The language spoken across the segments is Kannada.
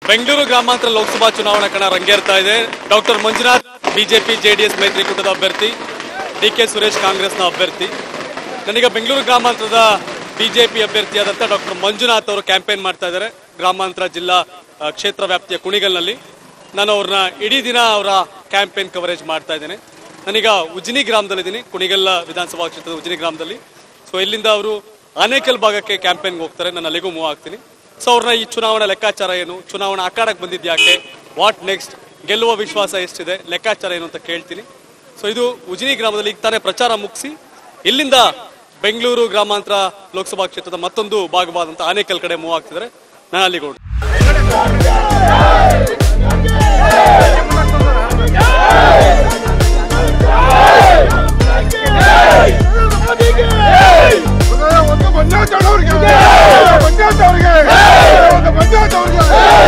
ಬೆಂಗಳೂರು ಗ್ರಾಮಾಂತರ ಲೋಕಸಭಾ ಚುನಾವಣಾ ಕಣ ರಂಗೇರ್ತಾ ಇದೆ ಡಾಕ್ಟರ್ ಮಂಜುನಾಥ್ ಬಿಜೆಪಿ ಜೆಡಿಎಸ್ ಮೈತ್ರಿಕೂಟದ ಅಭ್ಯರ್ಥಿ ಡಿ ಕೆ ಸುರೇಶ್ ಕಾಂಗ್ರೆಸ್ನ ಅಭ್ಯರ್ಥಿ ನನಗೆ ಬೆಂಗಳೂರು ಗ್ರಾಮಾಂತರದ ಬಿಜೆಪಿ ಅಭ್ಯರ್ಥಿಯಾದಂಥ ಡಾಕ್ಟರ್ ಮಂಜುನಾಥ್ ಅವರು ಕ್ಯಾಂಪೇನ್ ಮಾಡ್ತಾ ಇದ್ದಾರೆ ಗ್ರಾಮಾಂತರ ಜಿಲ್ಲಾ ಆ, ಕ್ಷೇತ್ರ ವ್ಯಾಪ್ತಿಯ ಕುಣಿಗಲ್ನಲ್ಲಿ ನಾನು ಅವ್ರನ್ನ ಇಡೀ ದಿನ ಅವರ ಕ್ಯಾಂಪೇನ್ ಕವರೇಜ್ ಮಾಡ್ತಾ ಇದ್ದೇನೆ ನಾನೀಗ ಉಜಿನಿ ಗ್ರಾಮದಲ್ಲಿದ್ದೀನಿ ಕುಣಿಗಲ್ ವಿಧಾನಸಭಾ ಕ್ಷೇತ್ರದ ಉಜಿನಿ ಗ್ರಾಮದಲ್ಲಿ ಸೊ ಇಲ್ಲಿಂದ ಅವರು ಆನೇಕಲ್ ಭಾಗಕ್ಕೆ ಕ್ಯಾಂಪೇನ್ಗೆ ಹೋಗ್ತಾರೆ ನಾನು ಅಲ್ಲಿಗೂ ಮೂವ್ ಆಗ್ತೀನಿ ಸೊ ಅವ್ರನ್ನ ಈ ಚುನಾವಣಾ ಲೆಕ್ಕಾಚಾರ ಏನು ಚುನಾವಣಾ ಅಖಾಡಕ್ಕೆ ಬಂದಿದ್ದು ಯಾಕೆ ವಾಟ್ ನೆಕ್ಸ್ಟ್ ಗೆಲ್ಲುವ ವಿಶ್ವಾಸ ಎಷ್ಟಿದೆ ಲೆಕ್ಕಾಚಾರ ಏನು ಅಂತ ಕೇಳ್ತೀನಿ ಸೊ ಇದು ಉಜಿನಿ ಗ್ರಾಮದಲ್ಲಿ ಈಗ ತಾನೇ ಪ್ರಚಾರ ಮುಗಿಸಿ ಇಲ್ಲಿಂದ ಬೆಂಗಳೂರು ಗ್ರಾಮಾಂತರ ಲೋಕಸಭಾ ಕ್ಷೇತ್ರದ ಮತ್ತೊಂದು ಭಾಗವಾದಂಥ ಆನೇಕಲ್ ಕಡೆ ಮೂವ್ ಆಗ್ತಿದ್ದಾರೆ ನಾನು ಅಲ್ಲಿಗೆ ಹೊರಟು ಒಂದು ಮಂಜಾತ್ ಅವ್ರಿಗೆ ಮಂಜಾತ್ ಅವ್ರಿಗೆ ಒಂದು ಮಂಜಾತ್ ಅವ್ರಿಗೆ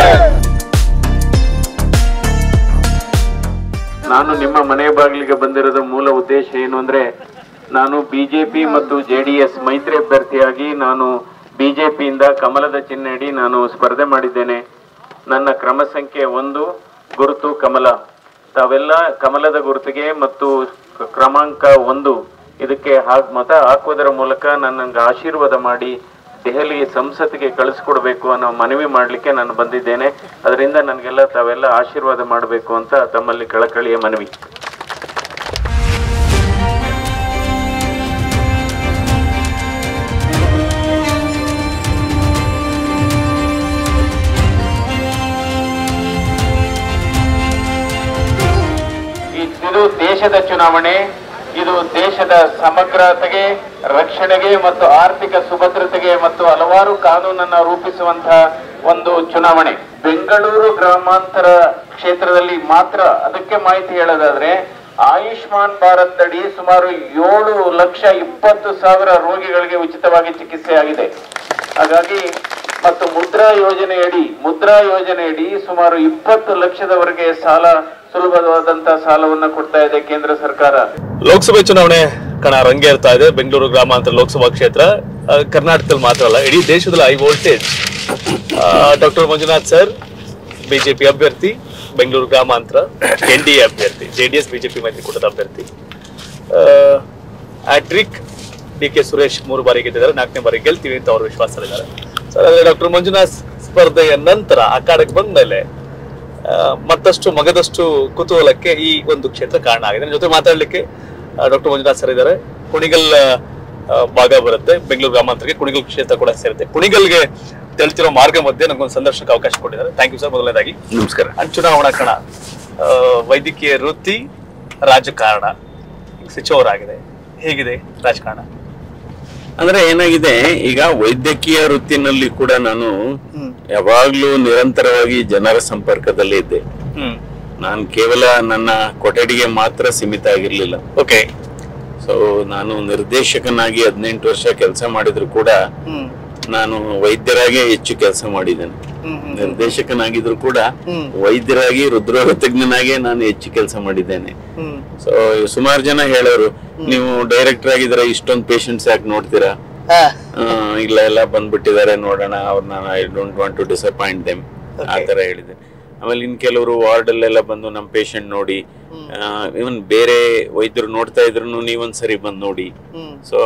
ನಾನು ನಿಮ್ಮ ಮನೆ ಬಾಗಿಲಿಗೆ ಬಂದಿರೋದ ಮೂಲ ಉದ್ದೇಶ ಏನು ಅಂದ್ರೆ ನಾನು ಬಿಜೆಪಿ ಮತ್ತು ಜೆಡಿಎಸ್ ಮೈತ್ರಿ ಅಭ್ಯರ್ಥಿಯಾಗಿ ನಾನು ಬಿಜೆಪಿಯಿಂದ ಕಮಲದ ಚಿಹ್ನೆಯಡಿ ನಾನು ಸ್ಪರ್ಧೆ ಮಾಡಿದ್ದೇನೆ ನನ್ನ ಕ್ರಮ ಸಂಖ್ಯೆ ಒಂದು ಗುರುತು ಕಮಲ ತಾವೆಲ್ಲ ಕಮಲದ ಗುರುತಿಗೆ ಮತ್ತು ಕ- ಕ್ರಮಾಂಕ ಒಂದು ಇದಕ್ಕೆ ಹಾಕ್ ಮತ ಹಾಕುವುದರ ಮೂಲಕ ನನ್ನಂಗೆ ಆಶೀರ್ವಾದ ಮಾಡಿ ದೆಹಲಿ ಸಂಸತ್ತಿಗೆ ಕಳಿಸ್ಕೊಡ್ಬೇಕು ಅನ್ನೋ ಮನವಿ ಮಾಡಲಿಕ್ಕೆ ನಾನು ಬಂದಿದ್ದೇನೆ ಅದರಿಂದ ನನಗೆಲ್ಲ ತಾವೆಲ್ಲ ಆಶೀರ್ವಾದ ಮಾಡಬೇಕು ಅಂತ ತಮ್ಮಲ್ಲಿ ಕಳಕಳಿಯ ಮನವಿ ಇ- ಇದು ದೇಶದ ಚುನಾವಣೆ ಇದು ದೇಶದ ಸಮಗ್ರತೆಗೆ ರಕ್ಷಣೆಗೆ ಮತ್ತು ಆರ್ಥಿಕ ಸುಭದ್ರತೆಗೆ ಮತ್ತು ಹಲವಾರು ಕಾನೂನನ್ನ ರೂಪಿಸುವಂತಹ ಒಂದು ಚುನಾವಣೆ ಬೆಂಗಳೂರು ಗ್ರಾಮಾಂತರ ಕ್ಷೇತ್ರದಲ್ಲಿ ಮಾತ್ರ ಅದಕ್ಕೆ ಮಾಹಿತಿ ಹೇಳೋದಾದ್ರೆ ಆಯುಷ್ಮಾನ್ ಭಾರತ್ ಅಡಿ ಸುಮಾರು ಏಳು ಲಕ್ಷ ಇಪ್ಪತ್ತು ಸಾವಿರ ರೋಗಿಗಳಿಗೆ ಉಚಿತವಾಗಿ ಚಿಕಿತ್ಸೆ ಆಗಿದೆ ಹಾಗಾಗಿ ಮತ್ತು ಮುದ್ರಾ ಯೋಜನೆಯಡಿ ಮುದ್ರಾ ಯೋಜನೆಯಡಿ ಸುಮಾರು ಇಪ್ಪತ್ತು ಲಕ್ಷದವರೆಗೆ ಸಾಲ ಸುಲಭವಾದಂತಹ ಸಾಲವನ್ನ ಕೊಡ್ತಾ ಇದೆ ಕೇಂದ್ರ ಸರ್ಕಾರ ಲೋಕಸಭೆ ಚುನಾವಣೆ ಕಣ ರಂಗೇರ್ತಾ ಇದೆ ಬೆಂಗಳೂರು ಗ್ರಾಮಾಂತರ ಲೋಕಸಭಾ ಕ್ಷೇತ್ರ ಆ, ಕರ್ನಾಟಕದಲ್ಲಿ ಮಾತ್ರ ಅಲ್ಲ ಇಡೀ ದೇಶದಲ್ಲಿ high voltage doctor Manjunath sir BJP ಅಭ್ಯರ್ಥಿ ಬೆಂಗಳೂರು ಗ್ರಾಮಾಂತರ ಎನ್ ಡಿ ಎ ಅಭ್ಯರ್ಥಿ ಜೆಡಿಎಸ್ ಬಿಜೆಪಿ ಮೈತ್ರಿಕೂಟದ ಅಭ್ಯರ್ಥಿ ಆಟ್ರಿಕ್ ಡಿ ಕೆ ಸುರೇಶ್ ಮೂರು ಬಾರಿ ಗೆದ್ದಿದ್ದಾರೆ ನಾಲ್ಕನೇ ಬಾರಿ ಗೆಲ್ತೀವಿ ಅಂತ ಅವರು ವಿಶ್ವಾಸದಲ್ಲಿದ್ದಾರೆ ಸರ್ ಅದೇ ಡಾಕ್ಟರ್ ಮಂಜುನಾಥ್ ಸ್ಪರ್ಧೆಯ ನಂತರ ಅಖಾಡಕ್ಕೆ ಬಂದ ಮೇಲೆ ಆ, ಮತ್ತಷ್ಟು ಮಗದಷ್ಟು ಕುತೂಹಲಕ್ಕೆ ಈ ಒಂದು ಕ್ಷೇತ್ರ ಕಾರಣ ಆಗಿದೆ ನನ್ನ ಜೊತೆ ಮಾತಾಡ್ಲಿಕ್ಕೆ ಡಾಕ್ಟರ್ ಮಂಜುನಾಥ್ ಸರ್ ಇದ್ದಾರೆ ಕುಣಿಗಲ್ ಆ, ಭಾಗ ಬರುತ್ತೆ ಬೆಂಗಳೂರು ಗ್ರಾಮಾಂತರಕ್ಕೆ ಕುಣಿಗಲ್ ಕ್ಷೇತ್ರ ಕೂಡ ಸೇರುತ್ತೆ ಕುಣಿಗಲ್ಗೆ ತೆಳ್ತಿರೋ ಮಾರ್ಗ ಮಧ್ಯೆ ನಮ್ಗೊಂದು ಸಂದರ್ಶನಕ್ಕೆ ಅವಕಾಶ ಕೊಟ್ಟಿದ್ದಾರೆ ಥ್ಯಾಂಕ್ ಯು ಸರ್ ಮೊದಲನೇದಾಗಿ ನಮಸ್ಕಾರ ಅಂಡ್ ಚುನಾವಣಾ ಕಣ ಆ, ವೈದ್ಯಕೀಯ ವೃತ್ತಿ ರಾಜಕಾರಣ ಈಗ ಸಚಿವರಾಗಿದೆ ಹೇಗಿದೆ ರಾಜಕಾರಣ ಅಂದ್ರೆ ಏನಾಗಿದೆ ಈಗ ವೈದ್ಯಕೀಯ ವೃತ್ತಿನಲ್ಲಿ ಕೂಡ ನಾನು ಯಾವಾಗ್ಲೂ ನಿರಂತರವಾಗಿ ಜನರ ಸಂಪರ್ಕದಲ್ಲಿ ಇದ್ದೆ ಹ್ಮ್ ನಾನು ಕೇವಲ ನನ್ನ ಕೊಠಡಿಗೆ ಮಾತ್ರ ಸೀಮಿತ ಆಗಿರ್ಲಿಲ್ಲ ಓಕೆ ಸೊ ನಾನು ನಿರ್ದೇಶಕನಾಗಿ ಹದಿನೆಂಟು ವರ್ಷ ಕೆಲಸ ಮಾಡಿದ್ರು ಕೂಡ ಹ್ಮ್ ನಾನು ವೈದ್ಯರಾಗಿ ಹೆಚ್ಚು ಕೆಲಸ ಮಾಡಿದ್ದೇನೆ ಹ್ಮ್ ಹ್ಮ್ ನಿರ್ದೇಶಕನಾಗಿದ್ರು ಕೂಡ ಹ್ಮ್. ವೈದ್ಯರಾಗಿ ಹೃದ್ರೋಗ ತಜ್ಞನಾಗೆ ನಾನು ಹೆಚ್ಚು ಕೆಲಸ ಮಾಡಿದ್ದೇನೆ ಹ್ಮ್ ಸೊ ಸುಮಾರು ಜನ ಹೇಳೋರು ನೀವು ಡೈರೆಕ್ಟರ್ ಆಗಿದ್ರೆ ಇಷ್ಟೊಂದು ಪೇಷಂಟ್ಸ್ ಯಾಕೆ ನೋಡ್ತೀರಾ ಹಾ ಆ, ಇಲ್ಲ ಎಲ್ಲ ಬಂದ್ಬಿಟ್ಟಿದ್ದಾರೆ ನೋಡೋಣ ಅವ್ರನ್ನ I don't want to disappoint them ಆ ತರ ಹೇಳಿದೆ ಆಮೇಲೆ ಇನ್ ಕೆಲವರು ವಾರ್ಡ್ ಅಲ್ಲೆಲ್ಲ ಬಂದು ನಮ್ಮ ಪೇಷಂಟ್ ನೋಡಿ ಇವನ್ ಬೇರೆ ವೈದ್ಯರು ನೋಡ್ತಾ ಇದ್ರು ನೀವೊಂದ್ಸರಿ ಬಂದು ನೋಡಿ ಹ್ಮ್ ಸೊ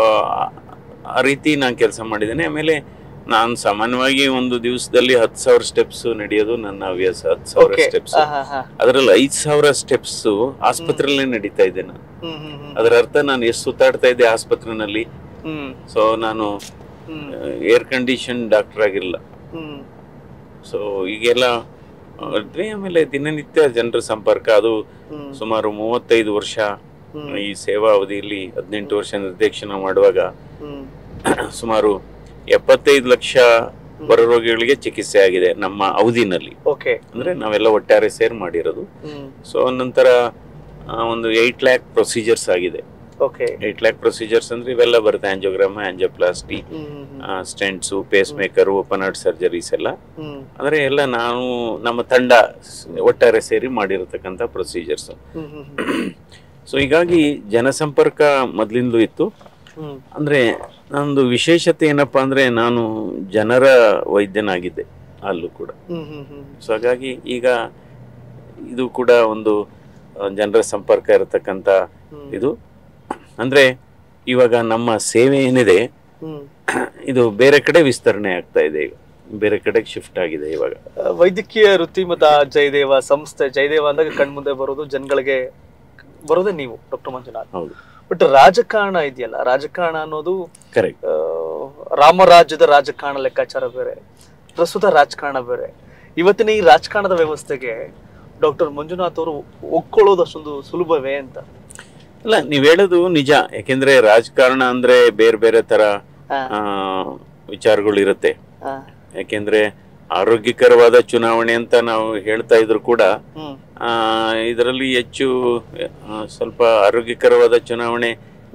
ಆ ರೀತಿ ನಾನು ಕೆಲಸ ಮಾಡಿದ್ದೇನೆ ಆಮೇಲೆ ನಾನು ಸಾಮಾನ್ಯವಾಗಿ ಒಂದು ದಿವಸದಲ್ಲಿ ಹತ್ತು ಸಾವಿರ ಸ್ಟೆಪ್ಸ್ ನಡೆಯೋದು ನನ್ನ ಹವ್ಯಾಸ ಹತ್ತು ಸಾವಿರ Okay. ಸ್ಟೆಪ್ಸ್ ಹಾ, ಹಾ, ಹಾ. ಅದರಲ್ಲಿ ಐದು ಸಾವಿರ ಸ್ಟೆಪ್ಸ್ ಆಸ್ಪತ್ರೆಯಲ್ಲೇ ನಡೀತಾ ಇದ್ದೆ ನಾನು ಹ್ಮ್ ಹ್ಮ್ ಹ್ಮ್ ಅದರ ಅರ್ಥ ನಾನು ಎಷ್ಟು ಸುತ್ತಾಡ್ತಾ ಇದ್ದೆ ಆಸ್ಪತ್ರೆನಲ್ಲಿ ಹ್ಮ್ ಸೊ ನಾನು ಹ್ಮ್ ಏರ್ ಕಂಡೀಷನ್ ಡಾಕ್ಟರ್ ಆಗಿಲ್ಲ ಹ್ಮ್ ಸೊ ಈಗೆಲ್ಲ ಅದ್ರಿ ಆಮೇಲೆ ದಿನನಿತ್ಯ ಜನರ ಸಂಪರ್ಕ ಅದು ಹ್ಮ್. ಸುಮಾರು ಮೂವತ್ತೈದು ವರ್ಷ ಈ ಸೇವಾ ಅವಧಿಯಲ್ಲಿ ಹದಿನೆಂಟು ವರ್ಷ ನಿರ್ದೇಶನ ಮಾಡುವಾಗ ಹ್ಮ್ ಸುಮಾರು ಎಪ್ಪತ್ತೈದು ಲಕ್ಷ ಹೊರರೋಗಿಗಳಿಗೆ ಚಿಕಿತ್ಸೆ ಆಗಿದೆ ನಮ್ಮ ಅವಧಿನಲ್ಲಿ ಓಕೆ ಅಂದ್ರೆ ನಾವೆಲ್ಲ ಒಟ್ಟಾರೆ ಸೇರ್ ಮಾಡಿರೋದು ಹ್ಮ್ ಸೊ ನಂತರ ಆ, ಒಂದು ಏಟ್ ಲ್ಯಾಕ್ ಪ್ರೊಸೀಜರ್ಸ್ ಆಗಿದೆ ಓಕೆ ಏಟ್ ಲ್ಯಾಕ್ ಪ್ರೊಸೀಜರ್ಸ್ ಅಂದ್ರೆ ಇವೆಲ್ಲ ಬರುತ್ತೆ ಆಂಜಿಯೋಗ್ರಾಮ ಆಂಜಿಯೋಪ್ಲಾಸ್ಟಿ ಹ್ಮ್ ಹ್ಮ್ stents pacemaker open heart surgeries ಎಲ್ಲ ಹ್ಮ್ ಅಂದ್ರೆ ಎಲ್ಲ ನಾವು ನಮ್ಮ ತಂಡ ಸ್- ಒಟ್ಟಾರೆ ಸೇರಿ ಮಾಡಿರತಕ್ಕಂಥ ಪ್ರೊಸೀಜರ್ಸ್ ಹ್ಮ್ ಹ್ಮ್ ಹ್ಮ್ ಸೊ ಹೀಗಾಗಿ ಜನಸಂಪರ್ಕ ಮೊದಲಿಂದಲೂ ಇತ್ತು ಹ್ಮ್ ಅಂದ್ರೆ ನಂದು ವಿಶೇಷತೆ ಏನಪ್ಪಾ ಅಂದ್ರೆ ನಾನು ಜನರ ವೈದ್ಯನಾಗಿದ್ದೆ ಅಲ್ಲೂ ಕೂಡ ಹ್ಮ್ ಹ್ಮ್ ಹ್ಮ್ ಸೊ ಹಾಗಾಗಿ ಈಗ ಇದು ಕೂಡ ಒಂದು ಆ, ಜನರ ಸಂಪರ್ಕ ಇರತಕ್ಕಂತ ಇದು ಅಂದ್ರೆ ಇವಾಗ ನಮ್ಮ ಸೇವೆ ಏನಿದೆ ಹ್ಮ್ ಇದು ಬೇರೆ ಕಡೆ ವಿಸ್ತರಣೆ ಆಗ್ತಾ ಇದೆ ಈಗ ಬೇರೆ ಕಡೆಗೆ ಶಿಫ್ಟ್ ಆಗಿದೆ ಇವಾಗ ಆ, ವೈದ್ಯಕೀಯ ವೃತ್ತಿ ಮತ ಜಯದೇವ ಸಂಸ್ಥೆ ಜಯದೇವ ಅಂದಾಗ ಕಣ್ಮುಂದೆ ಬರೋದು ಜನಗಳಿಗೆ ಬರೋದೇ ನೀವು ಡಾಕ್ಟರ್ ಮಂಜುನಾಥ್ ಹೌದು ಬಟ್ ರಾಜಕಾರಣ ಇದೆಯಲ್ಲ ರಾಜಕಾರಣ ಅನ್ನೋದು ಕರೆಕ್ಟ್ ಆ, ರಾಮರಾಜ್ಯದ ರಾಜಕಾರಣ ಲೆಕ್ಕಾಚಾರ ಬೇರೆ ಪ್ರಸ್ತುತ ರಾಜಕಾರಣ ಬೇರೆ ಇವತ್ತಿನ ಈ ರಾಜಕಾರಣದ ವ್ಯವಸ್ಥೆಗೆ ಡಾಕ್ಟರ್ ಮಂಜುನಾಥ್ ಅವರು ಒಕ್ಕೊಳ್ಳೋದು ಅಷ್ಟೊಂದು ಸುಲಭವೇ ಅಂತ ಅಲ್ಲ ನೀವ್ ಹೇಳೋದು ನಿಜ ಯಾಕೆಂದ್ರೆ ರಾಜಕಾರಣ ಅಂದ್ರೆ ಬೇರೆ ಬೇರೆ ತರ ಹಾ. ಆ, ವಿಚಾರಗಳು ಇರುತ್ತೆ ಆ, ಯಾಕೆಂದ್ರೆ ಆರೋಗ್ಯಕರವಾದ ಚುನಾವಣೆ ಅಂತ ನಾವು ಹೇಳ್ತಾ ಇದ್ರು ಕೂಡ ಹ್ಮ್ ಆ, ಇದರಲ್ಲಿ ಹೆಚ್ಚು ಆ, ಸ್ವಲ್ಪ ಆರೋಗ್ಯಕರವಾದ ಚುನಾವಣೆ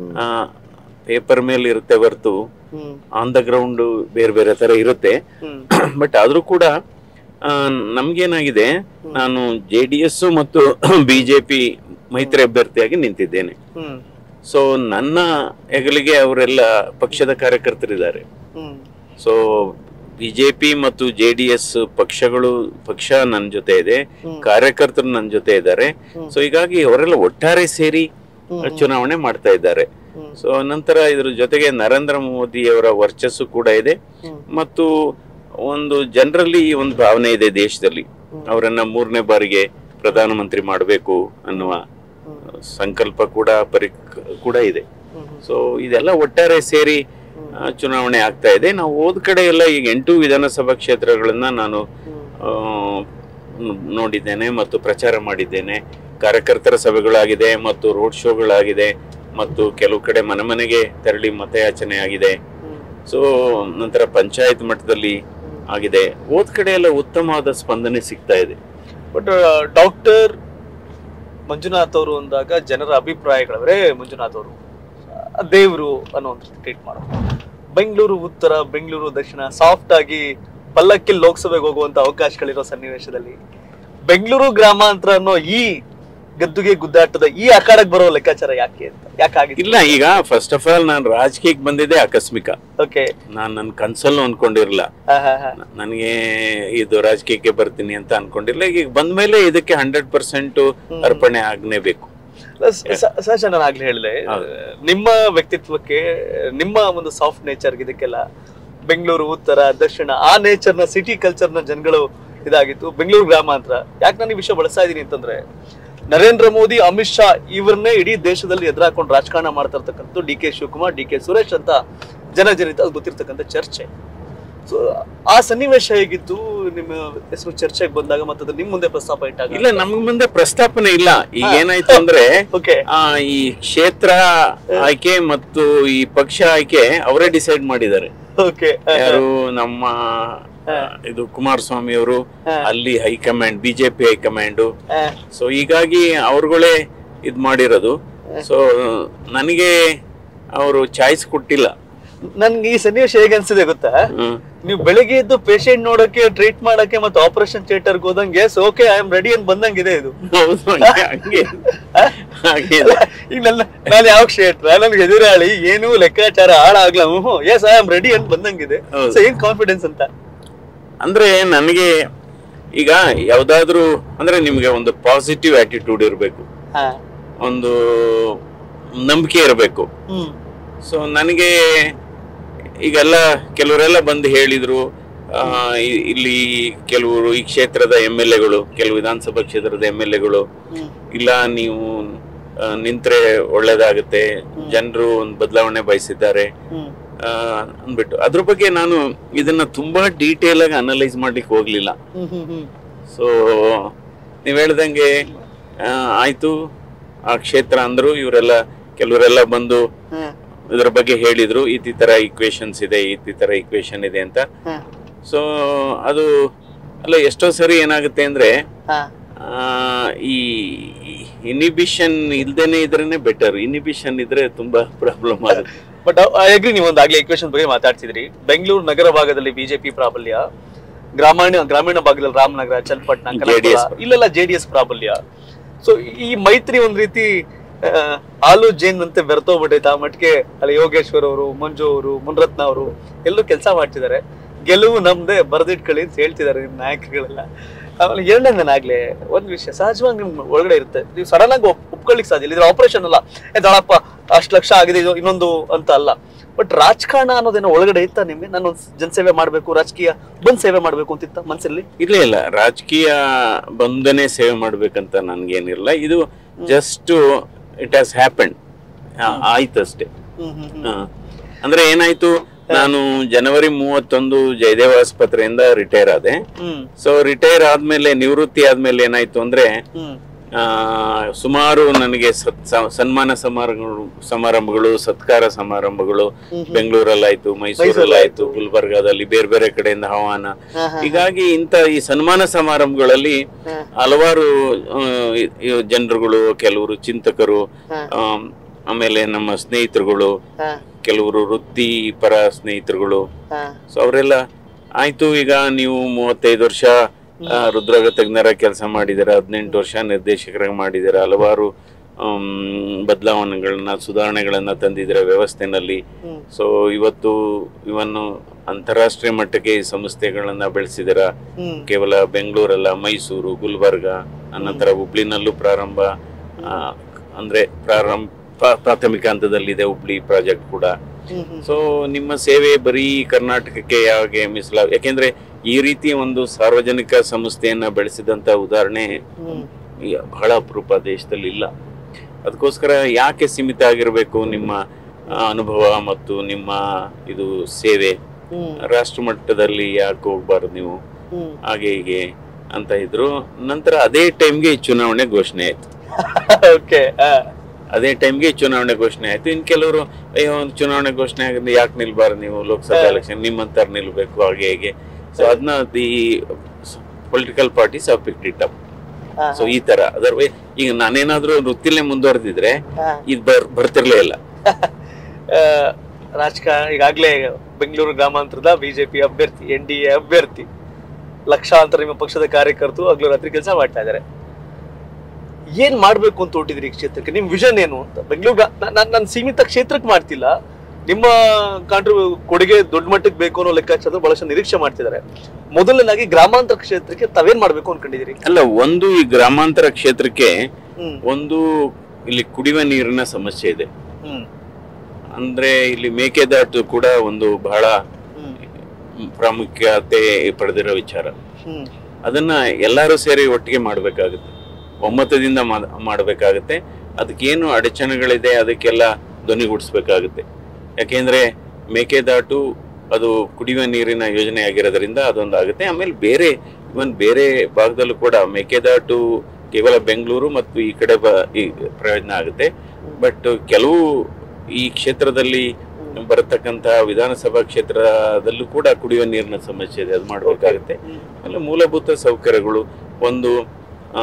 ಪೇಪರ್ ಮೇಲೆ ಇರುತ್ತೆ ಹೊರತು ಹ್ಮ್ ಆನ್ ದ ಗ್ರೌಂಡ್ ಬೇರೆ ಬೇರೆ ತರ ಇರುತ್ತೆ ಹ್ಮ್ ಬಟ್ ಆದ್ರೂ ಕೂಡ ಆ, ನಮ್ಗೇನಾಗಿದೆ ನಾನು ಜೆ ಡಿ ಎಸ್ ಮತ್ತು ಬಿಜೆಪಿ ಮೈತ್ರಿ ಅಭ್ಯರ್ಥಿಯಾಗಿ ನಿಂತಿದ್ದೇನೆ ಹ್ಮ್ ಸೊ ನನ್ನ ಹೆಗಲಿಗೆ ಅವರೆಲ್ಲ ಪಕ್ಷದ ಕಾರ್ಯಕರ್ತರಿದ್ದಾರೆ ಹ್ಮ್ ಸೊ ಬಿಜೆಪಿ ಮತ್ತು ಜೆ ಡಿ ಎಸ್ ಪಕ್ಷಗಳು ಪಕ್ಷ ನನ್ನ ಜೊತೆ ಇದೆ ಕಾರ್ಯಕರ್ತರು ನನ್ನ ಜೊತೆ ಇದ್ದಾರೆ ಸೊ ಹೀಗಾಗಿ ಅವರೆಲ್ಲ ಒಟ್ಟಾರೆ ಸೇರಿ ಚುನಾವಣೆ ಮಾಡ್ತಾ ಇದ್ದಾರೆ ಸೊ ನಂತರ ಇದ್ರ ಜೊತೆಗೆ ನರೇಂದ್ರ ಮೋದಿ ಅವರ ವರ್ಚಸ್ಸು ಕೂಡ ಇದೆ ಮತ್ತು ಒಂದು ಜನರಲ್ಲಿ ಒಂದು ಭಾವನೆ ಇದೆ ದೇಶದಲ್ಲಿ ಅವರನ್ನ ಮೂರನೇ ಬಾರಿಗೆ ಪ್ರಧಾನಮಂತ್ರಿ ಮಾಡಬೇಕು ಅನ್ನುವ ಸಂಕಲ್ಪ ಕೂಡ ಪರಿ ಕೂಡ ಇದೆ ಸೊ ಇದೆಲ್ಲ ಒಟ್ಟಾರೆ ಸೇರಿ ಆ, ಚುನಾವಣೆ ಆಗ್ತಾ ಇದೆ ನಾವು ಹೋದ ಕಡೆ ಎಲ್ಲ ಈಗ ಎಂಟು ವಿಧಾನಸಭಾ ಕ್ಷೇತ್ರಗಳನ್ನ ನಾನು ಆ, ನ್- ನೋಡಿದ್ದೇನೆ ಮತ್ತು ಪ್ರಚಾರ ಮಾಡಿದ್ದೇನೆ ಕಾರ್ಯಕರ್ತರ ಸಭೆಗಳಾಗಿದೆ ಮತ್ತು ರೋಡ್ ಶೋಗಳಾಗಿದೆ ಮತ್ತು ಕೆಲವು ಕಡೆ ಮನೆ ಮನೆಗೆ ತೆರಳಿ ಮತಯಾಚನೆ ಆಗಿದೆ ಸೊ ನಂತರ ಪಂಚಾಯತ್ ಮಟ್ಟದಲ್ಲಿ ಆಗಿದೆ ಹೋದ ಕಡೆ ಎಲ್ಲ ಉತ್ತಮವಾದ ಸ್ಪಂದನೆ ಸಿಗ್ತಾ ಇದೆ ಬಟ್ ಡಾಕ್ಟರ್ ಮಂಜುನಾಥ್ ಅವರು ಅಂದಾಗ ಜನರ ಅಭಿಪ್ರಾಯಗಳವರೇ ಮಂಜುನಾಥ್ ಅವರು ದೇವರು ಅನ್ನೋ ಒಂದು ಟ್ರೀಟ್ ಮಾಡೋದು ಬೆಂಗಳೂರು ಉತ್ತರ ಬೆಂಗಳೂರು ದಕ್ಷಿಣ ಸಾಫ್ಟ್ ಆಗಿ ಪಲ್ಲಕ್ಕಿ ಲೋಕಸಭೆಗೆ ಹೋಗುವಂತ ಅವಕಾಶಗಳಿರೋ ಸನ್ನಿವೇಶದಲ್ಲಿ ಬೆಂಗಳೂರು ಗ್ರಾಮಾಂತರ ಅನ್ನೋ ಈ ಗದ್ದುಗೆ ಗುದ್ದಾಟದ ಈ ಅಖಾಡಕ್ಕೆ ಬರೋ ಲೆಕ್ಕಾಚಾರ ಯಾಕೆ ಅಂತ ಯಾಕಾಗಿತ್ತು ಇಲ್ಲ ಈಗ ಫಸ್ಟ್ ಆಫ್ ಆಲ್ ನಾನು ರಾಜಕೀಯಕ್ಕೆ ಬಂದಿದ್ದೆ ಆಕಸ್ಮಿಕ ಓಕೆ ನಾನು ನನ್ನ ಕನ್ಸಲ್ಲೂ ಅನ್ಕೊಂಡಿರಲಿಲ್ಲ ನನಗೆ ಇದು ರಾಜಕೀಯಕ್ಕೆ ಬರ್ತೀನಿ ಅಂತ ಅನ್ಕೊಂಡಿರ್ಲಿಲ್ಲ ಈಗ ಬಂದ್ಮೇಲೆ ಇದಕ್ಕೆ ಹಂಡ್ರೆಡ್ ಪರ್ಸೆಂಟ್ ಅರ್ಪಣೆ ಆಗ್ನೇಬೇಕು ಸಹಜ ನಾನು ಆಗ್ಲೇ ಹೇಳಿದೆ ನಿಮ್ಮ ವ್ಯಕ್ತಿತ್ವಕ್ಕೆ ನಿಮ್ಮ ಒಂದು ಸಾಫ್ಟ್ ನೇಚರ್ ಇದಕ್ಕೆಲ್ಲ ಬೆಂಗಳೂರು ಉತ್ತರ ದಕ್ಷಿಣ ಆ ನೇಚರ್ ನ ಸಿಟಿ ಕಲ್ಚರ್ ನ ಜನಗಳು ಇದಾಗಿತ್ತು ಬೆಂಗಳೂರು ಗ್ರಾಮಾಂತರ ಯಾಕೆ ನಾನು ಈ ವಿಷಯ ಬಳಸ್ತಾ ಇದೀನಿ ಅಂತಂದ್ರೆ ನರೇಂದ್ರ ಮೋದಿ ಅಮಿತ್ ಶಾ ಇವ್ರನ್ನೇ ಇಡೀ ದೇಶದಲ್ಲಿ ಎದುರಾಕೊಂಡು ರಾಜಕಾರಣ ಮಾಡ್ತಾ ಇರ್ತಕ್ಕಂಥ D K Shivakumar D K Suresh ಅಂತ ಜನಜನಿತ ಅದು ಗೊತ್ತಿರ್ತಕ್ಕಂಥ ಚರ್ಚೆ ಸೊ ಆ ಸನ್ನಿವೇಶ ಹೇಗಿತ್ತು ನಿಮ್ಮ ಹೆಸರು ಚರ್ಚೆಗೆ ಬಂದಾಗ ಮತ್ತೆ ಅದು ನಿಮ್ ಮುಂದೆ ಪ್ರಸ್ತಾಪ ಇಟ್ಟಾಗ ಇಲ್ಲ ನಮ್ಗ್ ಮುಂದೆ ಪ್ರಸ್ತಾಪನೆ ಇಲ್ಲ ಈಗ ಏನಾಯ್ತು ಅಂದ್ರೆ ಓಕೆ ಆ ಈ ಕ್ಷೇತ್ರ ಆಯ್ಕೆ ಮತ್ತು ಈ ಪಕ್ಷ ಆಯ್ಕೆ ಅವರೇ ಡಿಸೈಡ್ ಮಾಡಿದ್ದಾರೆ ಓಕೆ ಯಾರು ನಮ್ಮ ಆ, ಇದು ಕುಮಾರಸ್ವಾಮಿ ಅವರು ಅಲ್ಲಿ ಹೈಕಮಾಂಡ್ ಬಿಜೆಪಿ ಹೈಕಮಾಂಡ್ ಸೊ ಹೀಗಾಗಿ ಅವ್ರುಗಳೇ ಇದ್ ಮಾಡಿರೋದು ಸೊ ನನಗೆ ಅವರು ಚಾಯ್ಸ್ ಕೊಟ್ಟಿಲ್ಲ ನನ್ಗೆ ಈ ಸನ್ನಿವೇಶ ಹೇಗೆ ಅನ್ಸಿದೆ ಗೊತ್ತಾ ಹ್ಮ್. ನೀವು ಬೆಳಿಗ್ಗೆ ಎದ್ದು ಪೇಷಂಟ್ ನೋಡಕ್ಕೆ ಟ್ರೀಟ್ ಮಾಡಕ್ಕೆ ಮತ್ತೆ ಆಪರೇಷನ್ ಥಿಯೇಟರ್ಗೆ ಹೋದಂಗೆ yes okay I am ready ಅಂತ ಬಂದಂಗಿದೆ ಇದು ಹೌದು ಹಂಗೆ ಹಂಗೆ ಹಾಗೆ ಇದೆ. ಈಗ ನನ್ನ ನಾನು ಯಾವ ಕ್ಷೇತ್ರ ನನ್ಗೆ ಎದುರಾಳಿ ಏನು ಲೆಕ್ಕಾಚಾರ ಹಾಳಾಗ್ಲ ಹ್ಞೂ ಎಸ್ ಐ ಆಮ್ ರೆಡಿ ಅಂತ ಬಂದಂಗಿದೆ ಹೌದು. ಸೊ ಏನ್ ಕಾನ್ಫಿಡೆನ್ಸ್ ಅಂತ ಅಂದ್ರೆ ನನಗೆ ಈಗ ಯಾವ್ದಾದ್ರು ಅಂದ್ರೆ ನಿಮ್ಗೆ ಒಂದು ಪಾಸಿಟಿವ್ ಆಟಿಟ್ಯೂಡ್ ಇರಬೇಕು ಹಾ ಒಂದು ನಂಬಿಕೆ ಇರಬೇಕು ಹ್ಮ್ ಸೊ ನನಗೆ ಈಗೆಲ್ಲ ಕೆಲವರೆಲ್ಲ ಬಂದು ಹೇಳಿದ್ರು ಆ, ಇ- ಇಲ್ಲಿ ಕೆಲವರು ಈ ಕ್ಷೇತ್ರದ ಎಮ್ ಎಲ್ ಎಗಳು ಕೆಲವು ವಿಧಾನಸಭಾ ಕ್ಷೇತ್ರದ ಎಮ್ ಎಲ್ ಎಗಳು ಇಲ್ಲ ನೀವು ಆ, ನಿಂತ್ರೆ ಒಳ್ಳೇದಾಗುತ್ತೆ ಜನರು ಒಂದು ಬದಲಾವಣೆ ಬಯಸಿದ್ದಾರೆ ಹ್ಮ್ ಆ, ಅಂದ್ಬಿಟ್ಟು ಅದ್ರ ಬಗ್ಗೆ ನಾನು ಇದನ್ನ ತುಂಬಾ ಡೀಟೇಲ್ ಆಗಿ ಅನಲೈಸ್ ಮಾಡ್ಲಿಕ್ಕೆ ಹೋಗ್ಲಿಲ್ಲ ಹ್ಮ್ ಹ್ಮ್ ಹ್ಮ್ ಸೊ ನೀವ್ ಹೇಳ್ದಂಗೆ ಆ, ಆಯ್ತು ಆ ಕ್ಷೇತ್ರ ಅಂದ್ರು ಇವರೆಲ್ಲ ಕೆಲವರೆಲ್ಲ ಬಂದು ಹ್ಮ್ ಇದ್ರ ಬಗ್ಗೆ ಹೇಳಿದ್ರು ಈ ತರ ಈಕ್ವೇಶನ್ಸ್ ಇದೆ ಈ ತರ ಈಕ್ವೇಶನ್ ಇದೆ ಅಂತ ಹ್ಮ್ ಸೊ ಅದು ಅಲ್ಲ ಎಷ್ಟೋ ಸರಿ ಏನಾಗುತ್ತೆ ಅಂದ್ರೆ ಹಾ ಆ, ಈ ಇನಿಬಿಷನ್ ಇಲ್ದೇನೆ ಇದ್ರೇನೆ ಬೆಟರ್ ಇನಿಬಿಷನ್ ಇದ್ರೆ ತುಂಬಾ ಪ್ರಾಬ್ಲಮ್ ಆಗುತ್ತೆ ಬಟ್ ಐ ಅಗ್ರಿ ನೀವು ಒಂದು ಆಗ್ಲೇ ಇಕ್ವೇಶನ್ ಬಗ್ಗೆ ಮಾತಾಡ್ತಿದ್ರಿ ಬೆಂಗಳೂರು ನಗರ ಭಾಗದಲ್ಲಿ ಬಿಜೆಪಿ ಪ್ರಾಬಲ್ಯ ಗ್ರಾಮೀಣ ಗ್ರಾಮೀಣ ಭಾಗದಲ್ಲಿ ರಾಮನಗರ ಚನ್ನಪಟ್ಟಣ ಕನಕಪುರ, JDS. ಇಲ್ಲೆಲ್ಲ ಜೆ ಡಿ ಎಸ್ ಪ್ರಾಬಲ್ಯ ಸೊ ಈ ಮೈತ್ರಿ ಒಂದ್ ರೀತಿ ಆ, ಹಾಲು ಜೇನ್ ಅಂತೆ ಬೆರ್ತೋಗ್ಬಿಟ್ಟೈತೆ ಆ ಮಟ್ಟಿಗೆ ಅಲ್ಲಿ ಯೋಗೇಶ್ವರ್ ಅವರು ಮಂಜು ಅವರು ಮುನ್ರತ್ನ ಅವರು ಎಲ್ಲರೂ ಕೆಲಸ ಮಾಡ್ತಿದ್ದಾರೆ ಗೆಲುವು ನಮ್ದೇ ಬರೆದಿಟ್ಕೊಳ್ಳಿ ಅಂತ ಹೇಳ್ತಿದ್ದಾರೆ ನಿಮ್ ನಾಯಕರುಗಳೆಲ್ಲ ಆಮೇಲೆ ಎರಡನೇ ನಾನು ಆಗ್ಲೇ ಒಂದ್ ವಿಷಯ ಸಹಜವಾಗಿ ನಿಮ್ ಒಳಗಡೆ ಇರುತ್ತೆ ನೀವು ಸಡನ್ ಆಗಿ ಒಪ್- ಒಪ್ಕೊಳ್ಳಿಕ್ ಸಾಧ್ಯ ಇಲ್ಲ ಇದ್ರ ಆಪರೇಷನ್ ಅಲ್ಲ ಏ ದಳಪ್ಪ ಅಷ್ಟು ಲಕ್ಷ ಆಗಿದೆ ಇದು ಇನ್ನೊಂದು ಅಂತ ಅಲ್ಲ ಬಟ್ ರಾಜಕಾರಣ ಅನ್ನೋದೇನೋ ಒಳಗಡೆ ಇತ್ತ ನಿಮ್ಗೆ ನಾನು ಜನಸೇವೆ ಮಾಡ್ಬೇಕು ರಾಜಕೀಯ ಬಂದ್ ಸೇವೆ ಮಾಡ್ಬೇಕು ಅಂತಿತ್ತ ಮನ್ಸಲ್ಲಿ ಇಲ್ಲ ಇಲ್ಲ ರಾಜಕೀಯ ಬಂಧನೆ ಸೇವೆ ಮಾಡ್ಬೇಕಂತ ನನ್ಗೇನಿಲ್ಲ ಇದು ಜಸ್ಟ್ ಇಟ್ ಹ್ಯಾಸ್ ಹ್ಯಾಪನ್ ಆಯ್ತಷ್ಟೇ ಹಾ. ಅಂದ್ರೆ ಏನಾಯ್ತು ನಾನು ಜನವರಿ ಮೂವತ್ತೊಂದು ಜಯದೇವ ಆಸ್ಪತ್ರೆಯಿಂದ ರಿಟೈರ್ ಆದೆ ಹ್ಮ್ ಸೊ ರಿಟೈರ್ ಆದ್ಮೇಲೆ ನಿವೃತ್ತಿ ಆದ್ಮೇಲೆ ಏನಾಯ್ತು ಅಂದ್ರೆ ಹ್ಮ್ ಆ, ಸುಮಾರು ನನಗೆ ಸತ್- ಸ- ಸನ್ಮಾನ ಸಮಾರಂಭಗಳು ಸಮಾರಂಭಗಳು ಸತ್ಕಾರ ಸಮಾರಂಭಗಳು ಬೆಂಗಳೂರಲ್ಲಾಯ್ತು ಮೈಸೂರಲ್ಲಾಯ್ತು ಗುಲ್ಬರ್ಗಾದಲ್ಲಿ ಬೇರೆ ಬೇರೆ ಕಡೆಯಿಂದ ಆಹ್ವಾನ ಹೀಗಾಗಿ ಇಂಥ ಈ ಸನ್ಮಾನ ಸಮಾರಂಭಗಳಲ್ಲಿ ಹಲವಾರು ಜನರುಗಳು ಕೆಲವರು ಚಿಂತಕರು ಆಮ್, ಆಮೇಲೆ ನಮ್ಮ ಸ್ನೇಹಿತರುಗಳು ಕೆಲವರು ವೃತ್ತಿ ಪರ ಸ್ನೇಹಿತರುಗಳು ಸೊ ಅವರೆಲ್ಲ ಆಯ್ತು ಈಗ ನೀವು ಮೂವತ್ತೈದು ವರ್ಷ ಆ, ರುದ್ರಗ ತಜ್ಞರ ಕೆಲಸ ಮಾಡಿದ್ದೀರ ಹದಿನೆಂಟು ವರ್ಷ ನಿರ್ದೇಶಕರಾಗಿ ಮಾಡಿದ್ದೀರ ಹಲವಾರು ಬದಲಾವಣೆಗಳನ್ನ ಸುಧಾರಣೆಗಳನ್ನ ತಂದಿದ್ದೀರ ವ್ಯವಸ್ಥೆನಲ್ಲಿ ಸೊ ಇವತ್ತು ಇವನ್ನು ಅಂತಾರಾಷ್ಟ್ರೀಯ ಮಟ್ಟಕ್ಕೆ ಈ ಸಂಸ್ಥೆಗಳನ್ನ ಬೆಳೆಸಿದಿರ ಕೇವಲ ಬೆಂಗಳೂರಲ್ಲ ಮೈಸೂರು ಗುಲ್ಬರ್ಗ ಅನಂತರ ಹುಬ್ಳಿನಲ್ಲೂ ಪ್ರಾರಂಭ ಆ, ಅಂದ್ರೆ ಪ್ರಾರಂಭ ಪ್ರಾ- ಪ್ರಾಥಮಿಕ ಹಂತದಲ್ಲಿದೆ ಹುಬ್ಳಿ ಪ್ರಾಜೆಕ್ಟ್ ಕೂಡ ಸೊ ನಿಮ್ಮ ಸೇವೆ ಬರೀ ಕರ್ನಾಟಕಕ್ಕೆ ಯಾವಾಗ ಮೀಸಲ ಯಾಕೆಂದ್ರೆ ಈ ರೀತಿ ಒಂದು ಸಾರ್ವಜನಿಕ ಸಂಸ್ಥೆಯನ್ನ ಬೆಳೆಸಿದಂತ ಉದಾಹರಣೆ ಈ ಬಹಳ ಅಪರೂಪ ದೇಶದಲ್ಲಿ ಇಲ್ಲ ಅದಕ್ಕೋಸ್ಕರ ಯಾಕೆ ಸೀಮಿತ ಆಗಿರಬೇಕು ನಿಮ್ಮ ಆ, ಅನುಭವ ಮತ್ತು ನಿಮ್ಮ ಇದು ಸೇವೆ ರಾಷ್ಟ್ರ ಮಟ್ಟದಲ್ಲಿ ಯಾಕೆ ಹೋಗ್ಬಾರ್ದು ನೀವು ಹಾಗೆ ಹೀಗೆ ಅಂತ ಇದ್ರು ನಂತರ ಅದೇ ಟೈಮ್ಗೆ ಈ ಚುನಾವಣೆ ಘೋಷಣೆ ಆಯ್ತು ಓಕೆ ಅದೇ ಟೈಮ್ಗೆ ಚುನಾವಣೆ ಘೋಷಣೆ ಆಯ್ತು ಇನ್ ಕೆಲವರು ಅಯ್ಯೋ ಒಂದು ಚುನಾವಣೆ ಘೋಷಣೆ ಆಗಿದೆ ಯಾಕೆ ನಿಲ್ಬಾರ್ದು ನೀವು ಲೋಕಸಭಾ ಎಲೆಕ್ಷನ್ ನಿಮ್ಮಂತರ ನಿಲ್ಬೇಕು ಹಾಗೆ ಹೇಗೆ ಸೊ ಅದನ್ನ the political parties have picked it up so ಈ ತರ ಅದರ ಈಗ ನಾನೇನಾದ್ರೂ ವೃತ್ತಿಲೇ ಮುಂದುವರೆದಿದ್ರೆ ಇದು ಬರ್ ಬರ್ತಿರ್ಲೇ ಇಲ್ಲ ರಾಜಕಾರಣ ಈಗಾಗಲೇ ಬೆಂಗಳೂರು ಗ್ರಾಮಾಂತರದ ಬಿಜೆಪಿ ಅಭ್ಯರ್ಥಿ ಎನ್ ಡಿ ಎ ಅಭ್ಯರ್ಥಿ ಲಕ್ಷಾಂತರ ನಿಮ್ಮ ಪಕ್ಷದ ಕಾರ್ಯಕರ್ತರು ಹಗಲು ರಾತ್ರಿ ಕೆಲಸ ಮಾಡ್ತಾ ಇದ್ದಾರೆ ಏನ್ ಮಾಡ್ಬೇಕು ಅಂತ ಹೊಟ್ಟಿದ್ರಿ ಈ ಕ್ಷೇತ್ರಕ್ಕೆ ನಿಮ್ ವಿಷನ್ ಏನು ಅಂತ ಬೆಂಗಳೂರು ನಾನು ಸೀಮಿತ ಕ್ಷೇತ್ರಕ್ಕೆ ಮಾಡ್ತಿಲ್ಲ ನಿಮ್ಮ ಕಾಂಟ್ರಿ ಕೊಡುಗೆ ದೊಡ್ಡ ಮಟ್ಟಕ್ಕೆ ಬೇಕು ಅನ್ನೋ ಲೆಕ್ಕಾಚಾರ ಬಹಳಷ್ಟು ನಿರೀಕ್ಷೆ ಮಾಡ್ತಿದ್ದಾರೆ ಮೊದಲನೇದಾಗಿ ಗ್ರಾಮಾಂತರ ಕ್ಷೇತ್ರಕ್ಕೆ ತಾವೇನ್ ಮಾಡ್ಬೇಕು ಅನ್ಕೊಂಡಿದ್ದೀರಿ ಅಲ್ಲ ಒಂದು ಈ ಗ್ರಾಮಾಂತರ ಕ್ಷೇತ್ರಕ್ಕೆ ಹ್ಮ್ ಒಂದು ಇಲ್ಲಿ ಕುಡಿಯುವ ನೀರಿನ ಸಮಸ್ಯೆ ಇದೆ ಹ್ಮ್ ಅಂದ್ರೆ ಇಲ್ಲಿ ಮೇಕೆದಾಟು ಕೂಡ ಒಂದು ಬಹಳ ಹ್ಮ್ ಪ್ರಾಮುಖ್ಯತೆ ಪಡೆದಿರೋ ವಿಚಾರ ಹ್ಮ್ ಅದನ್ನ ಎಲ್ಲರೂ ಸೇರಿ ಒಟ್ಟಿಗೆ ಮಾಡಬೇಕಾಗುತ್ತೆ ಒಮ್ಮತದಿಂದ ಮಾಡ್- ಮಾಡಬೇಕಾಗುತ್ತೆ ಅದಕ್ಕೇನು ಅಡಚಣೆಗಳಿದೆ ಅದಕ್ಕೆಲ್ಲ ಧ್ವನಿಗೂಡಿಸ್ಬೇಕಾಗುತ್ತೆ ಯಾಕೆಂದ್ರೆ ಮೇಕೆದಾಟು ಅದು ಕುಡಿಯುವ ನೀರಿನ ಯೋಜನೆ ಆಗಿರೋದ್ರಿಂದ ಅದೊಂದು ಆಗುತ್ತೆ ಆಮೇಲೆ ಬೇರೆ ಇವನ್ ಬೇರೆ ಭಾಗದಲ್ಲೂ ಕೂಡ ಮೇಕೆದಾಟು ಕೇವಲ ಬೆಂಗಳೂರು ಮತ್ತು ಈ ಕಡೆ ಬ ಈ ಪ್ರಯೋಜನ ಆಗುತ್ತೆ ಬಟ್ ಕೆಲವು ಈ ಕ್ಷೇತ್ರದಲ್ಲಿ ಬರತಕ್ಕಂತ ವಿಧಾನಸಭಾ ಕ್ಷೇತ್ರದಲ್ಲೂ ಕೂಡ ಕುಡಿಯುವ ನೀರಿನ ಸಮಸ್ಯೆ ಇದೆ ಅದು ಮಾಡಬೇಕಾಗುತ್ತೆ ಆಮೇಲೆ ಮೂಲಭೂತ ಸೌಕರ್ಯಗಳು ಒಂದು ಆ,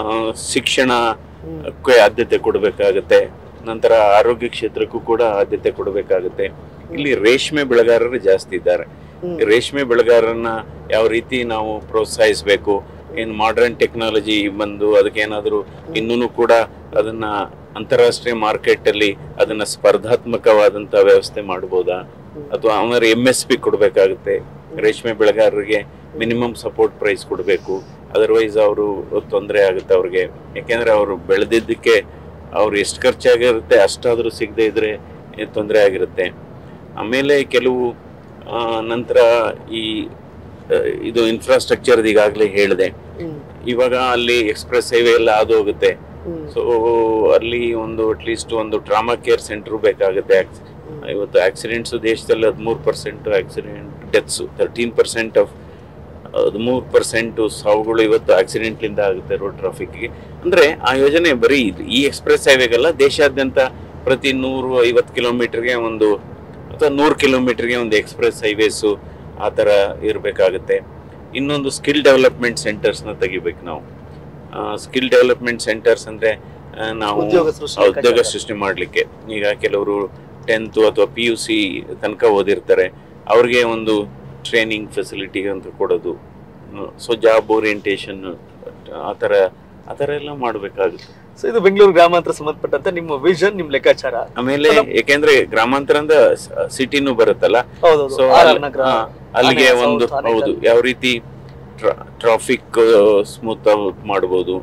ಶಿಕ್ಷಣಕ್ಕೆ ಆದ್ಯತೆ ಕೊಡಬೇಕಾಗುತ್ತೆ ನಂತರ ಆರೋಗ್ಯ ಕ್ಷೇತ್ರಕ್ಕೂ ಕೂಡ ಆದ್ಯತೆ ಕೊಡಬೇಕಾಗುತ್ತೆ ಇಲ್ಲಿ ರೇಷ್ಮೆ ಬೆಳೆಗಾರರು ಜಾಸ್ತಿ ಇದ್ದಾರೆ ಈ ರೇಷ್ಮೆ ಬೆಳೆಗಾರರನ್ನ ಯಾವ ರೀತಿ ನಾವು ಪ್ರೋತ್ಸಾಹಿಸಬೇಕು ಏನು ಮಾಡರ್ನ್ ಟೆಕ್ನಾಲಜಿ ಬಂದು ಅದಕ್ಕೆ ಏನಾದರೂ ಇನ್ನೂ ಕೂಡ ಅದನ್ನ ಅಂತಾರಾಷ್ಟ್ರೀಯ ಮಾರ್ಕೆಟ್ ಅಲ್ಲಿ ಅದನ್ನ ಸ್ಪರ್ಧಾತ್ಮಕವಾದಂತ ವ್ಯವಸ್ಥೆ ಮಾಡಬಹುದಾ ಅಥವಾ ಆಮೇಲೆ ಎಂ ಎಸ್ ಪಿ ಕೊಡಬೇಕಾಗುತ್ತೆ ರೇಷ್ಮೆ ಬೆಳೆಗಾರರಿಗೆ ಮಿನಿಮಮ್ ಸಪೋರ್ಟ್ ಪ್ರೈಸ್ ಕೊಡಬೇಕು ಅದರ್ವೈಸ್ ಅವರು ತೊಂದರೆ ಆಗುತ್ತೆ ಅವ್ರಿಗೆ ಯಾಕೆಂದ್ರೆ ಅವರು ಬೆಳೆದಿದ್ದಕ್ಕೆ ಅವ್ರು ಎಷ್ಟು ಖರ್ಚಾಗಿರುತ್ತೆ ಅಷ್ಟಾದ್ರೂ ಸಿಗದೆ ಇದ್ರೆ ತೊಂದರೆ ಆಗಿರುತ್ತೆ ಆಮೇಲೆ ಕೆಲವು ಆ, ನಂತರ ಈ ಆ, ಇದು ಇನ್ಫ್ರಾಸ್ಟ್ರಕ್ಚರ್ ಈಗಾಗಲೇ ಹೇಳಿದೆ ಇವಾಗ ಅಲ್ಲಿ ಎಕ್ಸ್ಪ್ರೆಸ್ ಹೈವೇ ಎಲ್ಲ ಅದು ಹೋಗುತ್ತೆ ಸೊ ಅಲ್ಲಿ ಒಂದು ಅಟ್ಲೀಸ್ಟ್ ಒಂದು ಟ್ರಾಮಾ ಕೇರ್ ಸೆಂಟರ್ ಬೇಕಾಗುತ್ತೆ Acc- ಇವತ್ತು ಆಕ್ಸಿಡೆಂಟ್ಸ್ ದೇಶದಲ್ಲಿ ಹದಿಮೂರು percent accident deaths thirteen percent of ಹದಿಮೂರು ಪರ್ಸೆಂಟ್ ಸಾವುಗಳು ಇವತ್ತು ಆಕ್ಸಿಡೆಂಟ್ಲಿಂದ ಆಗುತ್ತೆ ರೋಡ್ ಟ್ರಾಫಿಕ್ಗೆ ಅಂದ್ರೆ ಆ ಯೋಜನೆ ಬರೀ ಇದು ಈ ಎಕ್ಸ್ಪ್ರೆಸ್ ಹೈವೇಗಲ್ಲ ದೇಶಾದ್ಯಂತ ಪ್ರತಿ ನೂರು ಐವತ್ತು ಕಿಲೋಮೀಟರ್ಗೆ ಒಂದು ಅಥವಾ ನೂರು ಕಿಲೋಮೀಟರ್ಗೆ ಒಂದು ಎಕ್ಸ್ಪ್ರೆಸ್ ಹೈವೇಸು ಆ ಥರ ಇರಬೇಕಾಗುತ್ತೆ ಇನ್ನೊಂದು ಸ್ಕಿಲ್ ಡೆವಲಪ್ಮೆಂಟ್ ಸೆಂಟರ್ಸ್ನ ತೆಗಿಬೇಕು ನಾವು ಸ್ಕಿಲ್ ಡೆವಲಪ್ಮೆಂಟ್ ಸೆಂಟರ್ಸ್ ಅಂದ್ರೆ ಆ, ನಾವು ಉದ್ಯೋಗ ಸೃಷ್ಟಿ ಆ, ಉದ್ಯೋಗ ಸೃಷ್ಟಿ ಮಾಡಲಿಕ್ಕೆ ಈಗ ಕೆಲವರು ಟೆಂತ್ ಅಥವಾ ಪಿ ಯು ಸಿ ತನಕ ಓದಿರ್ತಾರೆ ಅವ್ರಿಗೆ ಒಂದು ಟ್ರೈನಿಂಗ್ ಫೆಸಿಲಿಟಿ ಅಂತ ಕೊಡೋದು ಸೊ ಜಾಬ್ ಓರಿಯೆಂಟೇಷನ್ ಆ ಥರ ಆ ಥರ ಎಲ್ಲ ಮಾಡಬೇಕಾಗುತ್ತೆ ಸೊ ಇದು ಬೆಂಗಳೂರು ಗ್ರಾಮಾಂತರ ಸಂಬಂಧಪಟ್ಟಂತೆ ನಿಮ್ಮ ವಿಷನ್ ನಿಮ್ ಲೆಕ್ಕಾಚಾರ ಆಮೇಲೆ ಯಾಕೆಂದ್ರೆ ಗ್ರಾಮಾಂತರ ಸಿಟಿನೂ ಬರುತ್ತಲ್ಲ ಹೌದೌದು ಸೊ ಆರ್ ಆರ್ ನಗರ ಅಲ್ಲಿಗೆ ಆನೆ, ಒಂದು south ಆನೆ ಹೌದು ಟರ್ನ್. ಯಾವ ರೀತಿ ಟ್ರಾಫಿಕ್ ಸ್ಮೂತ್ ಔಟ್ ಮಾಡ್ಬೋದು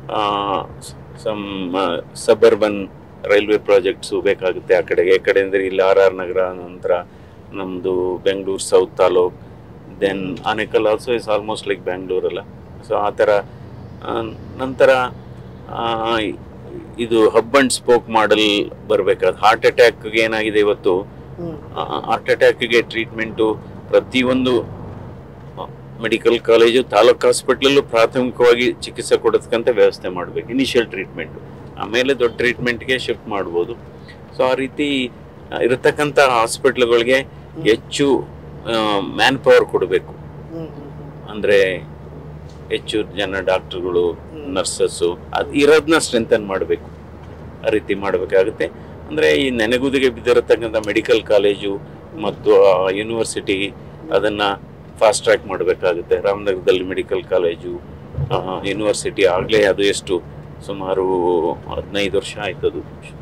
ಸಮ್ ಸಬರ್ಬನ್ ರೈಲ್ವೆ ಪ್ರಾಜೆಕ್ಟ್ಸು ಬೇಕಾಗುತ್ತೆ ಆ ಕಡೆಗೆ ಈ ಕಡೆ ಅಂದರೆ ಇಲ್ಲಿ ಆರ್ ಆರ್ ನಗರ ನಂತರ ನಮ್ಮದು Bengaluru south taluk then Anekal also is almost like ಬ್ಯಾಂಗ್ಳೂರಲ್ಲ ಸೊ ಆ ಥರ ಆ, ನಂತರ ಆ, ಇದು ಹಬ್ ಅಂಡ್ ಸ್ಪೋಕ್ ಮಾಡಲ್ ಬರಬೇಕಾದ ಹಾರ್ಟ್ ಅಟ್ಯಾಕ್ಗೆ ಏನಾಗಿದೆ ಇವತ್ತು ಹಾರ್ಟ್ ಅಟ್ಯಾಕ್ಗೆ ಟ್ರೀಟ್ಮೆಂಟು ಪ್ರತಿಯೊಂದು ಮೆಡಿಕಲ್ ಕಾಲೇಜು ತಾಲೂಕು ಹಾಸ್ಪಿಟ್ಲಲ್ಲೂ ಪ್ರಾಥಮಿಕವಾಗಿ ಚಿಕಿತ್ಸೆ ಕೊಡೋದಕ್ಕಂತ ವ್ಯವಸ್ಥೆ ಮಾಡಬೇಕು ಇನಿಷಿಯಲ್ ಟ್ರೀಟ್ಮೆಂಟು ಆಮೇಲೆ ದೊಡ್ಡ ಟ್ರೀಟ್ಮೆಂಟ್ಗೆ ಶಿಫ್ಟ್ ಮಾಡ್ಬೋದು ಸೊ ಆ ರೀತಿ ಆ, ಇರತಕ್ಕಂಥ ಹಾಸ್ಪಿಟ್ಲ್ಗಳಿಗೆ ಹೆಚ್ಚು ಮ್ಯಾನ್ ಪವರ್ ಕೊಡಬೇಕು ಅಂದರೆ ಹೆಚ್ಚು ಜನ ಡಾಕ್ಟರ್ಗಳು ನರ್ಸಸ್ಸು ಅದು ಇರೋದನ್ನ ಸ್ಟ್ರೆಂಥನ್ ಮಾಡಬೇಕು ಆ ರೀತಿ ಮಾಡಬೇಕಾಗುತ್ತೆ ಅಂದರೆ ಈ ನೆನೆಗುದಿಗೆ ಬಿದ್ದಿರತಕ್ಕಂಥ ಮೆಡಿಕಲ್ ಕಾಲೇಜು ಮತ್ತು ಯೂನಿವರ್ಸಿಟಿ ಅದನ್ನು ಫಾಸ್ಟ್ ಟ್ರ್ಯಾಕ್ ಮಾಡಬೇಕಾಗುತ್ತೆ ರಾಮನಗರದಲ್ಲಿ ಮೆಡಿಕಲ್ ಕಾಲೇಜು ಯೂನಿವರ್ಸಿಟಿ ಆಗಲೇ ಅದು ಎಷ್ಟು ಸುಮಾರು ಹದಿನೈದು ವರ್ಷ ಆಯ್ತದು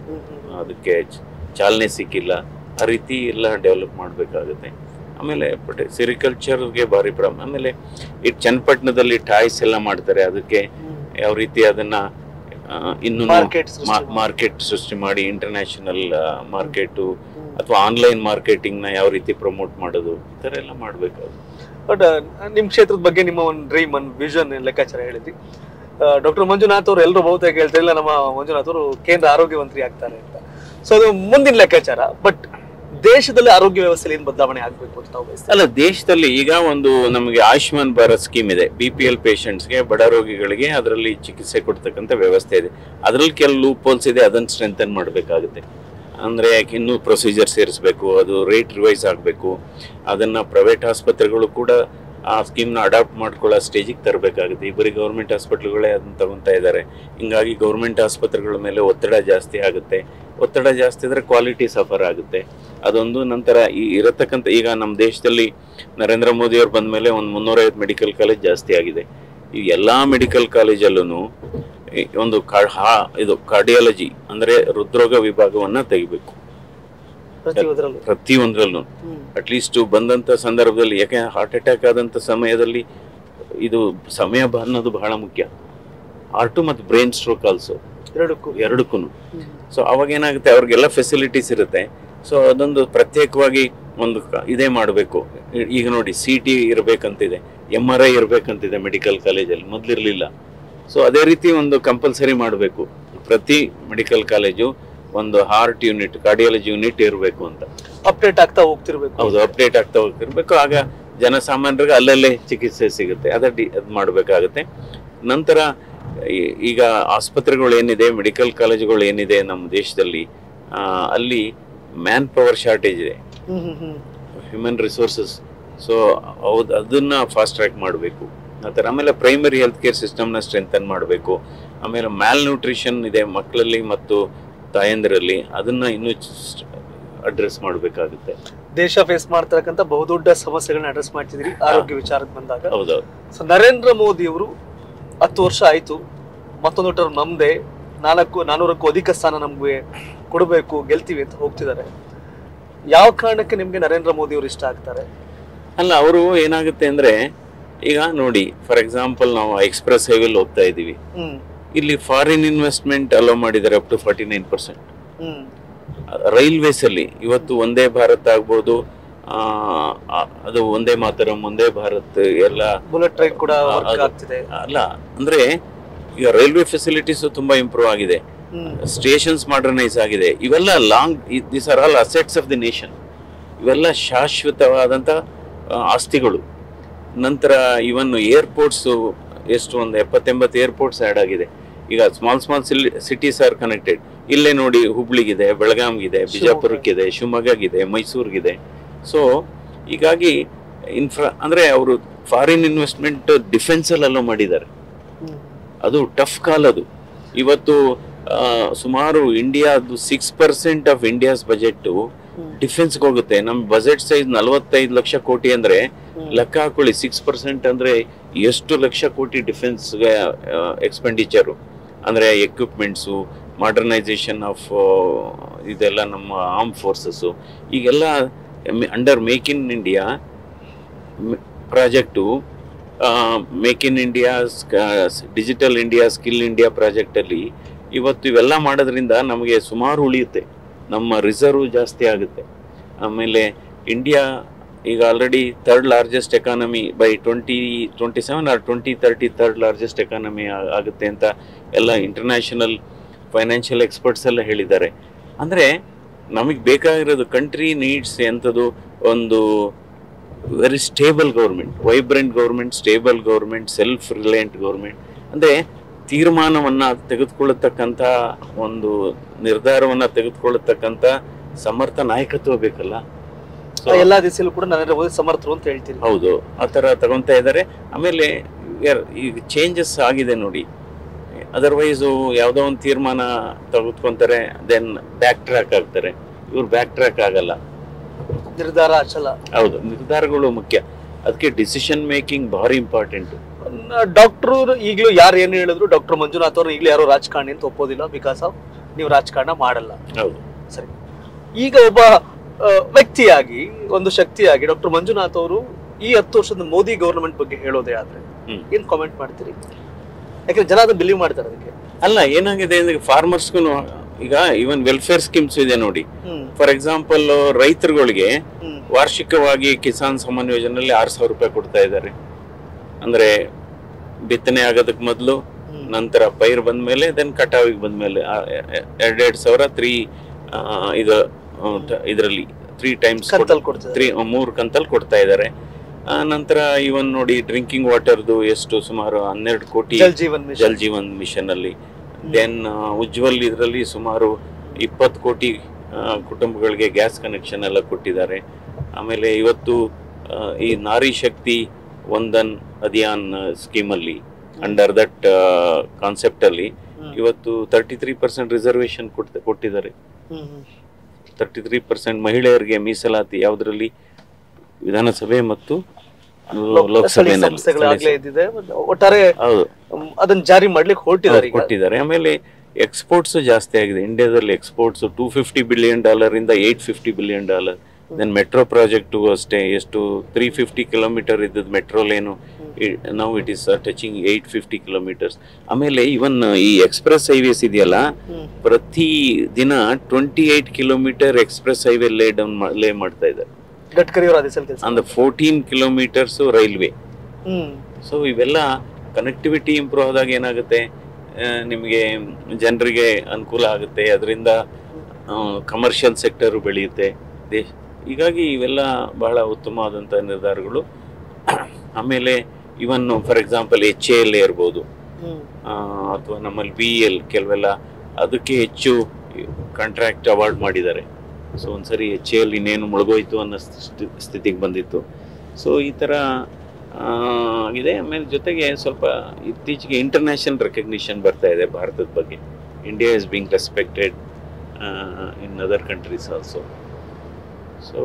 ಅದಕ್ಕೆ ಚ- ಚಾಲನೆ ಸಿಕ್ಕಿಲ್ಲ ಆ ರೀತಿ ಎಲ್ಲ ಡೆವಲಪ್ ಮಾಡಬೇಕಾಗುತ್ತೆ ಆಮೇಲೆ ಬಟ್ ಸಿರಿಕಲ್ಚರ್ಗೆ ಭಾರಿ ಪ್ರಾಬ್ಲಮ್ ಆಮೇಲೆ ಈ ಚನ್ನಪಟ್ಟಣದಲ್ಲಿ ಟಾಯ್ಸ್ ಎಲ್ಲ ಮಾಡ್ತಾರೆ ಅದಕ್ಕೆ ಯಾವ ರೀತಿ ಅದನ್ನ ಆ, ಇನ್ನೂ Market ಸೃಷ್ಟಿ ಮಾಡಿ. ಮಾರ್ಕೆಟ್ ಸೃಷ್ಟಿ ಮಾಡಿ ಇಂಟರ್ನ್ಯಾಷನಲ್ ಮಾರ್ಕೆಟು ಅಥವಾ ಆನ್ಲೈನ್ ಮಾರ್ಕೆಟಿಂಗ್ನ ಯಾವ ರೀತಿ ಪ್ರಮೋಟ್ ಮಾಡೋದು ಈ ಥರ ಎಲ್ಲ ಮಾಡಬೇಕಾಗುತ್ತೆ ಬಟ್ ನಿಮ್ ಕ್ಷೇತ್ರದ ಬಗ್ಗೆ ನಿಮ್ಮ ಒಂದು ಡ್ರೀಮ್ ಒಂದು ವಿಷನ್ ಲೆಕ್ಕಾಚಾರ ಹೇಳಿದ್ವಿ ಡಾಕ್ಟರ್ ಮಂಜುನಾಥ್ ಅವರು ಎಲ್ಲರೂ ಬಹುತೇಕ ಹೇಳ್ತಾರೆ ಇಲ್ಲ ನಮ್ಮ ಮಂಜುನಾಥ್ ಅವರು ಕೇಂದ್ರ ಆರೋಗ್ಯ ಮಂತ್ರಿ ಆಗ್ತಾರೆ ಅಂತ ಸೊ ಅದು ಮುಂದಿನ ಲೆಕ್ಕಾಚಾರ ಬಟ್ ದೇಶದಲ್ಲಿ ಆರೋಗ್ಯ ವ್ಯವಸ್ಥೆಯಲ್ಲಿ ಏನು ಬದಲಾವಣೆ ಆಗ್ಬೇಕು ಅಂತ ತಾವು ಬಯಸ್ತೀವಿ ಅಲ್ಲ ದೇಶದಲ್ಲಿ ಈಗ ಒಂದು ನಮಗೆ ಆಯುಷ್ಮಾನ್ ಭಾರತ್ ಸ್ಕೀಮ್ ಇದೆ ಬಿ ಪಿ ಎಲ್ ಪೇಷಂಟ್ಸ್ಗೆ ಬಡ ರೋಗಿಗಳಿಗೆ ಅದರಲ್ಲಿ ಚಿಕಿತ್ಸೆ ಕೊಡ್ತಕ್ಕಂಥ ವ್ಯವಸ್ಥೆ ಇದೆ ಅದರಲ್ಲಿ ಕೆಲವು ಲೂಪ್ ಹೋಲ್ಸ್ ಇದೆ ಅದನ್ನು ಸ್ಟ್ರೆಂಥನ್ ಮಾಡಬೇಕಾಗುತ್ತೆ ಅಂದರೆ ಇನ್ನೂ ಪ್ರೊಸೀಜರ್ ಸೇರಿಸಬೇಕು ಅದು ರೇಟ್ ರಿವೈಸ್ ಆಗಬೇಕು ಅದನ್ನು ಪ್ರೈವೇಟ್ ಆಸ್ಪತ್ರೆಗಳು ಕೂಡ ಆ ಸ್ಕೀಮ್ನ ಅಡಾಪ್ಟ್ ಮಾಡ್ಕೊಳ್ಳೋ ಸ್ಟೇಜಿಗೆ ತರಬೇಕಾಗುತ್ತೆ ಈ ಬರೀ ಗೌರ್ಮೆಂಟ್ ಹಾಸ್ಪಿಟ್ಲ್ಗಳೇ ಅದನ್ನ ತಗೊತಾ ಇದ್ದಾರೆ ಹಿಂಗಾಗಿ ಗೌರ್ಮೆಂಟ್ ಆಸ್ಪತ್ರೆಗಳ ಮೇಲೆ ಒತ್ತಡ ಜಾಸ್ತಿ ಆಗುತ್ತೆ ಒತ್ತಡ ಜಾಸ್ತಿ ಆದರೆ ಕ್ವಾಲಿಟಿ ಸಫರ್ ಆಗುತ್ತೆ ಅದೊಂದು ನಂತರ ಈ ಇರತಕ್ಕಂಥ ಈಗ ನಮ್ಮ ದೇಶದಲ್ಲಿ ನರೇಂದ್ರ ಮೋದಿ ಅವ್ರು ಬಂದ ಮೇಲೆ ಒಂದು ಮುನ್ನೂರೈವತ್ತು ಮೆಡಿಕಲ್ ಕಾಲೇಜ್ ಜಾಸ್ತಿ ಆಗಿದೆ ಈ ಎಲ್ಲ ಮೆಡಿಕಲ್ ಕಾಲೇಜಲ್ಲೂ ಒಂದು ಕಾ ಹಾ- ಇದು ಕಾರ್ಡಿಯಾಲಜಿ ಅಂದರೆ ಹೃದ್ರೋಗ ವಿಭಾಗವನ್ನು ತೆಗಿಬೇಕು ಪ್ರತಿಯೊಂದರಲ್ಲೂ ಪ್ರತಿಯೊಂದರಲ್ಲೂ ಅಟ್ಲೀಸ್ಟ್ ಬಂದಂಥ ಸಂದರ್ಭದಲ್ಲಿ ಯಾಕೆ ಹಾರ್ಟ್ ಅಟ್ಯಾಕ್ ಆದಂಥ ಸಮಯದಲ್ಲಿ ಇದು ಸಮಯ ಬ- ಅನ್ನೋದು ಬಹಳ ಮುಖ್ಯ ಹಾರ್ಟು ಮತ್ತು ಬ್ರೈನ್ ಸ್ಟ್ರೋಕ್ ಆಲ್ಸೋ ಎರಡಕ್ಕೂ ಎರಡಕ್ಕೂ ಸೊ ಅವಾಗ ಏನಾಗುತ್ತೆ ಅವ್ರಿಗೆಲ್ಲ ಫೆಸಿಲಿಟೀಸ್ ಇರುತ್ತೆ ಸೊ ಅದೊಂದು ಪ್ರತ್ಯೇಕವಾಗಿ ಒಂದು ಕ- ಇದೇ ಮಾಡಬೇಕು ಈಗ ನೋಡಿ ಸಿ ಟಿ ಇರಬೇಕಂತಿದೆ ಎಮ್ ಆರ್ ಐ ಇರಬೇಕಂತಿದೆ ಮೆಡಿಕಲ್ ಕಾಲೇಜಲ್ಲಿ ಮೊದಲಿರಲಿಲ್ಲ ಸೊ ಅದೇ ರೀತಿ ಒಂದು ಕಂಪಲ್ಸರಿ ಮಾಡಬೇಕು ಪ್ರತಿ ಮೆಡಿಕಲ್ ಕಾಲೇಜು ಒಂದು ಹಾರ್ಟ್ ಯೂನಿಟ್ ಕಾರ್ಡಿಯಾಲಜಿ ಯೂನಿಟ್ ಇರಬೇಕು ಅಂತ ಅಪ್ಡೇಟ್ ಆಗ್ತಾ ಹೋಗ್ತಿರ್ಬೇಕು ಹೌದು ಅಪ್ಡೇಟ್ ಆಗ್ತಾ ಹೋಗ್ತಿರ್ಬೇಕು ಆಗ ಜನಸಾಮಾನ್ಯರಿಗೆ ಅಲ್ಲಲ್ಲೇ ಚಿಕಿತ್ಸೆ ಸಿಗುತ್ತೆ ಅದ ಡಿ ಅದು ಮಾಡಬೇಕಾಗುತ್ತೆ ನಂತರ ಈ- ಈಗ ಆಸ್ಪತ್ರೆಗಳು ಏನಿದೆ ಮೆಡಿಕಲ್ ಕಾಲೇಜುಗಳು ಏನಿದೆ ನಮ್ಮ ದೇಶದಲ್ಲಿ ಆ, ಅಲ್ಲಿ ಮ್ಯಾನ್ ಪವರ್ ಶಾರ್ಟೇಜ್ ಇದೆ ಹ್ಮ್ ಹ್ಮ್ ಹ್ಮ್ ಹ್ಯೂಮನ್ ರಿಸೋರ್ಸಸ್ ಸೊ ಹೌದು ಅದನ್ನ ಫಾಸ್ಟ್ ಟ್ರ್ಯಾಕ್ ಮಾಡಬೇಕು ಆ ಥರ ಆಮೇಲೆ ಪ್ರೈಮರಿ ಹೆಲ್ತ್ ಕೇರ್ ಸಿಸ್ಟಮ್ನ ಸ್ಟ್ರೆಂಥನ್ ಮಾಡಬೇಕು ಆಮೇಲೆ ಮ್ಯಾಲ್ ನ್ಯೂಟ್ರಿಷನ್ ಇದೆ ಮಕ್ಕಳಲ್ಲಿ ಮತ್ತು ತಾಯಂದಿರಲ್ಲಿ ಅದನ್ನ ಇನ್ನೂ ಅಡ್ರೆಸ್ ಮಾಡಬೇಕಾಗುತ್ತೆ ದೇಶ ಫೇಸ್ ಮಾಡ್ತಕ್ಕಂಥ ಬಹುದೊಡ್ಡ ಸಮಸ್ಯೆಗಳನ್ನ ಅಡ್ರೆಸ್ ಮಾಡ್ತಿದ್ರಿ ಆರೋಗ್ಯ ವಿಚಾರಕ್ಕೆ ಬಂದಾಗ ಹೌದೌದು ಸೊ ನರೇಂದ್ರ ಮೋದಿ ಅವರು ಹತ್ತು ವರ್ಷ ಆಯ್ತು ಮತ್ತೊಂದು ಟರ್ಮ್ ನಮ್ದೆ ನಾಲ್ಕು ನಾನೂರಕ್ಕೂ ಅಧಿಕ ಸ್ಥಾನ ನಮ್ಗೆ ಕೊಡಬೇಕು ಗೆಲ್ತೀವಿ ಅಂತ ಹೋಗ್ತಿದ್ದಾರೆ ಯಾವ ಕಾರಣಕ್ಕೆ ನಿಮ್ಗೆ ನರೇಂದ್ರ ಮೋದಿ ಅವರು ಇಷ್ಟ ಆಗ್ತಾರೆ ಅಲ್ಲ ಅವರು ಏನಾಗುತ್ತೆ ಅಂದ್ರೆ ಈಗ ನೋಡಿ ಫಾರ್ ಎಕ್ಸಾಂಪಲ್ ನಾವು ಎಕ್ಸ್ಪ್ರೆಸ್ ಹೈವೇಲಿ ಹೋಗ್ತಾ ಇದ್ದೀವಿ ಹ್ಮ್ ಇಲ್ಲಿ ಫಾರಿನ್ ಇನ್ವೆಸ್ಟ್ಮೆಂಟ್ ಅಲೋ ಮಾಡಿದ್ದಾರೆ up to forty nine percent ಹ್ಮ್ ರೈಲ್ವೇಸ್ ಅಲ್ಲಿ ಇವತ್ತು ಒಂದೇ ಭಾರತ್ ಆಗ್ಬೋದು ಆ, ಆ, ಅದು ಒಂದೇ ಮಾತರಂ ಒಂದೇ ಭಾರತ್ ಎಲ್ಲ ಬುಲೆಟ್ ಟ್ರೈನ್ ಕೂಡ ಆ, ವರ್ಕ್ ಅದು- ಆಗ್ತಿದೆ ಅಲ್ಲ ಅಂದ್ರೆ ಈಗ ರೈಲ್ವೆ ಫೆಸಿಲಿಟೀಸ್ ತುಂಬಾ ಇಂಪ್ರೂವ್ ಆಗಿದೆ ಹ್ಮ್ ಸ್ಟೇಷನ್ಸ್ ಮಾಡರ್ನೈಸ್ ಆಗಿದೆ ಇವೆಲ್ಲ long this are all assets of the nation ಇವೆಲ್ಲ ಶಾಶ್ವತವಾದಂಥ ಆ, ಆಸ್ತಿಗಳು ನಂತರ ಇವನ್ ಏರ್ಪೋರ್ಟ್ಸು ಎಷ್ಟು ಒಂದು ಎಪ್ಪತ್ತೆಂಬತ್ತು ಏರ್ಪೋರ್ಟ್ಸ್ ಆ್ಯಡ್ ಆಗಿದೆ ಈಗ small small cities are connected ಇಲ್ಲೇ ನೋಡಿ ಹುಬ್ಳಿಗಿದೆ ಬೆಳಗಾಂಗಿದೆ ಬಿಜಾಪುರಕ್ಕಿದೆ ಶಿವಮೊಗ್ಗಗಿದೆ ಮೈಸೂರಿಗಿದೆ ಸೊ ಹೀಗಾಗಿ ಇನ್ಫ್ರಾ ಅಂದರೆ ಅವರು ಫಾರಿನ್ ಇನ್ವೆಸ್ಟ್ಮೆಂಟ್ ಡಿಫೆನ್ಸಲ್ಲೆಲ್ಲ ಮಾಡಿದ್ದಾರೆ ಹ್ಮ್ ಅದು ಟಫ್ ಕಾಲ್ ಅದು ಇವತ್ತು ಆ, ಸುಮಾರು ಇಂಡಿಯಾದು six percent of India's budget ಡಿಫೆನ್ಸ್ಗೆ ಹೋಗುತ್ತೆ ನಮ್ಮ ಬಜೆಟ್ ಸೈಜ್ ನಲವತ್ತೈದು ಲಕ್ಷ ಕೋಟಿ ಅಂದ್ರೆ ಲೆಕ್ಕ ಹಾಕೊಳ್ಳಿ ಸಿಕ್ಸ್ ಪರ್ಸೆಂಟ್ ಅಂದ್ರೆ ಎಷ್ಟು ಲಕ್ಷ ಕೋಟಿ ಡಿಫೆನ್ಸ್ಗೆ ಎಕ್ಸ್ಪೆಂಡಿಚರು ಅಂದ್ರೆ ಎಕ್ವಿಪ್ಮೆಂಟ್ಸು ಮಾಡರ್ನೈಸೇಷನ್ ಆಫ್ ಇದೆಲ್ಲ ನಮ್ಮ ಆರ್ಮ್ ಫೋರ್ಸಸ್ಸು ಈಗೆಲ್ಲ under make in India project make in India digital India skill India ಪ್ರಾಜೆಕ್ಟಲ್ಲಿ ಇವತ್ತು ಇವೆಲ್ಲ ಮಾಡೋದ್ರಿಂದ ನಮಗೆ ಸುಮಾರು ಉಳಿಯುತ್ತೆ ನಮ್ಮ ರಿಸರ್ವ್ ಜಾಸ್ತಿ ಆಗುತ್ತೆ ಆಮೇಲೆ ಇಂಡಿಯಾ ಈಗ already third largest economy by twenty twenty seven or twenty thirty third largest economy ಆಗುತ್ತೆ ಅಂತ ಎಲ್ಲ ಇಂಟರ್ನ್ಯಾಷನಲ್ ಫೈನಾನ್ಷಿಯಲ್ ಎಕ್ಸ್ಪರ್ಟ್ಸ್ ಎಲ್ಲ ಹೇಳಿದ್ದಾರೆ ಅಂದರೆ ನಮಗೆ ಬೇಕಾಗಿರೋದು ಕಂಟ್ರಿ ನೀಡ್ಸ್ ಎಂಥದ್ದು ಒಂದು very stable government vibrant government stable government self reliant government ಅಂದರೆ ತೀರ್ಮಾನವನ್ನು ತೆಗೆದುಕೊಳ್ಳತಕ್ಕಂಥ ಒಂದು ನಿರ್ಧಾರವನ್ನು ತೆಗೆದುಕೊಳ್ಳತಕ್ಕಂಥ ಸಮರ್ಥ ನಾಯಕತ್ವ ಬೇಕಲ್ಲ So, ಎಲ್ಲಾ ದಿಸೆಯಲ್ಲೂ ಕೂಡ ನರೇಂದ್ರ ಮೋದಿ ಸಮರ್ಥರು ಅಂತ ಹೇಳ್ತೀರಿ ಹೌದು ಆ ಥರ ತಗೊಂತಾ ಇದ್ದಾರೆ ಆಮೇಲೆ ಯರ್- ಈಗ ಚೇಂಜಸ್ ಆಗಿದೆ ನೋಡಿ ಅದರ್ವೈಸು ಯಾವುದೋ ಒಂದು ತೀರ್ಮಾನ ತೆಗೆದುಕೊಂತಾರೆ ದೆನ್ ಬ್ಯಾಕ್ ಟ್ರ್ಯಾಕ್ ಆಗ್ತಾರೆ ಇವ್ರು ಬ್ಯಾಕ್ ಟ್ರ್ಯಾಕ್ ಆಗಲ್ಲ ನಿರ್ಧಾರ ಅಚಲ ಹೌದು ನಿರ್ಧಾರಗಳು ಮುಖ್ಯ ಅದಕ್ಕೆ ಡಿಸಿಷನ್ ಮೇಕಿಂಗ್ ಭಾರಿ ಇಂಪಾರ್ಟೆಂಟ್ ಡಾಕ್ಟರ್ ಈಗಲೂ ಯಾರು ಏನ್ ಹೇಳಿದ್ರು ಡಾಕ್ಟರ್ ಮಂಜುನಾಥ್ ಅವರು ಈಗಲೂ ಯಾರು ರಾಜಕಾರಣಿ ಅಂತ ಒಪ್ಪೋದಿಲ್ಲ ಬಿಕಾಸ್ ಆಫ್ ನೀವು ರಾಜಕಾರಣ ಮಾಡಲ್ಲ ಹೌದು ಸರಿ ಈಗ ಒಬ್ಬ ಆ, ವ್ಯಕ್ತಿಯಾಗಿ ಒಂದು ಶಕ್ತಿಯಾಗಿ ಡಾಕ್ಟರ್ ಮಂಜುನಾಥ್ ಅವರು ಈ ಹತ್ತು ವರ್ಷದ ಮೋದಿ ಗವರ್ನಮೆಂಟ್ ಬಗ್ಗೆ ಹೇಳೋದೇ ಆದ್ರೆ ಹ್ಮ್. ಏನ್ ಕಾಮೆಂಟ್ ಮಾಡ್ತೀರಿ ಯಾಕಂದ್ರೆ ಜನ ಅದನ್ನ ಬಿಲೀವ್ ಮಾಡ್ತಾರೆ ಅದಕ್ಕೆ ಅಲ್ಲ ಏನಾಗಿದೆ ಅಂದ್ರೆ ಫಾರ್ಮರ್ಸ್ಗೂ ಈಗ ಈವನ್ ವೆಲ್ಫೇರ್ ಸ್ಕೀಮ್ಸ್ ಇದೆ ನೋಡಿ ಹ್ಮ್ ಫಾರ್ ಎಕ್ಸಾಂಪಲ್ ರೈತರುಗಳಿಗೆ ಹ್ಮ್ ವಾರ್ಷಿಕವಾಗಿ ಕಿಸಾನ್ ಸಮ್ಮಾನ್ ಯೋಜನೆಯಲ್ಲಿ ಆರು ಸಾವಿರ ರೂಪಾಯಿ ಕೊಡ್ತಾ ಇದ್ದಾರೆ ಅಂದ್ರೆ ಬಿತ್ತನೆ ಆಗೋದಕ್ಕೆ ಮೊದಲು ಹ್ಮ್. ನಂತರ ಪೈರ್ ಬಂದ್ಮೇಲೆ ದೆನ್ ಕಟಾವಿಗೆ ಬಂದ್ಮೇಲೆ ಎರಡೆರಡು ಸಾವಿರ ತ್ರೀ ಇದು ಇದರಲ್ಲಿ ತ್ರೀ ಟೈಮ್ಸ್ ಕಂತಲ್ಲಿ ಕೊಡ್ತಾರೆ. ತ್ರೀ ಮೂರು ಕಂತಲ್ಲಿ ಕೊಡ್ತಾ ಇದ್ದಾರೆ ಆ, ನಂತರ ಇವನ್ ನೋಡಿ ಡ್ರಿಂಕಿಂಗ್ ವಾಟರ್ದು ಎಷ್ಟು ಸುಮಾರು ಹನ್ನೆರಡು ಕೋಟಿ ಜಲ್ ಜೀವನ್ ಮಿಷನ್ ಜಲ್ ಜೀವನ್ ಮಿಷನ್ ಅಲ್ಲಿ ದೆನ್ ಉಜ್ವಲ್ ಇದರಲ್ಲಿ ಸುಮಾರು ಇಪ್ಪತ್ತು ಕೋಟಿ ಆ, ಕುಟುಂಬಗಳಿಗೆ ಗ್ಯಾಸ್ ಕನೆಕ್ಷನ್ ಎಲ್ಲ ಕೊಟ್ಟಿದ್ದಾರೆ ಆಮೇಲೆ ಇವತ್ತು ಆ, ಈ ನಾರಿ ಶಕ್ತಿ ವಂದನ್ ಅಭಿಯಾನ್ ಸ್ಕೀಮಲ್ಲಿ ಅಂಡರ್ ದಟ್ ಕಾನ್ಸೆಪ್ಟ್ ಅಲ್ಲಿ ಹ್ಮ್. ಇವತ್ತು ತರ್ಟಿ ತ್ರೀ ಪರ್ಸೆಂಟ್ ರಿಸರ್ವೇಶನ್ ಕೊಟ್ಟಿದ್ದಾರೆ ಹ್ಮ್ ಹ್ಮ್. ತರ್ಟಿ ತ್ರೀ ಪರ್ಸೆಂಟ್ ಮಹಿಳೆಯರಿಗೆ ಮೀಸಲಾತಿ ಯಾವುದರಲ್ಲಿ ವಿಧಾನಸಭೆ ಮತ್ತು ಸ್ಥಳೀಯ ಲೋಕಸಭೆಯಲ್ಲಿ ಸಂಸ್ಥೆಗಳಾಗ್ಲೇ ಇದ್ದಿದೆ ಮತ್ತೆ ಒಟ್ಟಾರೆ ಹೌದು ಮ್, ಅದನ್ನ ಜಾರಿ ಮಾಡ್ಲಿಕ್ಕೆ ಹೊರಟಿದ್ದಾರೆ ಈಗ ಕೊಟ್ಟಿದ್ದಾರೆ ಆಮೇಲೆ ಎಕ್ಸ್ಪೋರ್ಟ್ಸ್ ಜಾಸ್ತಿ ಆಗಿದೆ ಇಂಡಿಯಾದಲ್ಲಿ exports two fifty billion dollar ಇಂದ eight fifty billion dollar then metro project ಅಷ್ಟೇ ಎಷ್ಟು ತ್ರೀ ಫಿಫ್ಟಿ ಕಿಲೋಮೀಟರ್ ಇದ್ದದ್ದು ಮೆಟ್ರೋ ಲೇನು ನಾವು it is touching eight fifty kilometers ಆಮೇಲೆ ಇವನ್ ಈ ಎಕ್ಸ್ಪ್ರೆಸ್ ಹೈವೇಸ್ ಇದೆಯಲ್ಲ ಹ್ಮ್. ಪ್ರತಿ ದಿನ twenty eight kilometer express highway lay down lay ಮಾಡ್ತಾ ಇದ್ದಾರೆ ಗಡ್ಕರಿ ಅವರು ಅದೇ ಸಲ ಕೆಲಸ ಅಂದ ಫೋರ್ಟೀನ್ ಕಿಲೋಮೀಟರ್ಸ್ ರೈಲ್ವೆ ಹ್ಮ್ ಸೊ ಇವೆಲ್ಲ ಕನೆಕ್ಟಿವಿಟಿ ಇಂಪ್ರೂವ್ ಆದಾಗ ಏನಾಗುತ್ತೆ ಆ, ನಿಮಗೆ ಜನರಿಗೆ ಅನುಕೂಲ ಆಗುತ್ತೆ ಅದರಿಂದ ಕಮರ್ಷಿಯಲ್ ಸೆಕ್ಟರ್ ಬೆಳೆಯುತ್ತೆ ದೇಶ ಹೀಗಾಗಿ ಇವೆಲ್ಲ ಬಹಳ ಉತ್ತಮವಾದಂಥ ನಿರ್ಧಾರಗಳು ಆಮೇಲೆ even for example H A L ಇರ್ಬೋದು ಹ್ಮ್ ಅಥವಾ ನಮ್ಮಲ್ಲಿ ಬಿ ಎಲ್ ಕೆಲವೆಲ್ಲ ಅದಕ್ಕೆ ಹೆಚ್ಚು ಕಾಂಟ್ರಾಕ್ಟ್ ಅವಾರ್ಡ್ ಮಾಡಿದ್ದಾರೆ ಸೊ ಒಂದ್ಸರಿ ಎಚ್ ಎಲ್ ಇನ್ನೇನು ಮುಳುಗೋಯ್ತು ಅನ್ನೋ ಸ್ಥಿ- ಸ್ಥಿತಿಗೆ ಬಂದಿತ್ತು ಸೊ ಈ ಥರ ಆ, ಆಗಿದೆ ಆಮೇಲೆ ಜೊತೆಗೆ ಸ್ವಲ್ಪ ಇತ್ತೀಚೆಗೆ ಇಂಟರ್ನ್ಯಾಷನಲ್ ರೆಕಗ್ನಿಷನ್ ಬರ್ತಾ ಇದೆ ಭಾರತದ ಬಗ್ಗೆ India is being respected in other countries also so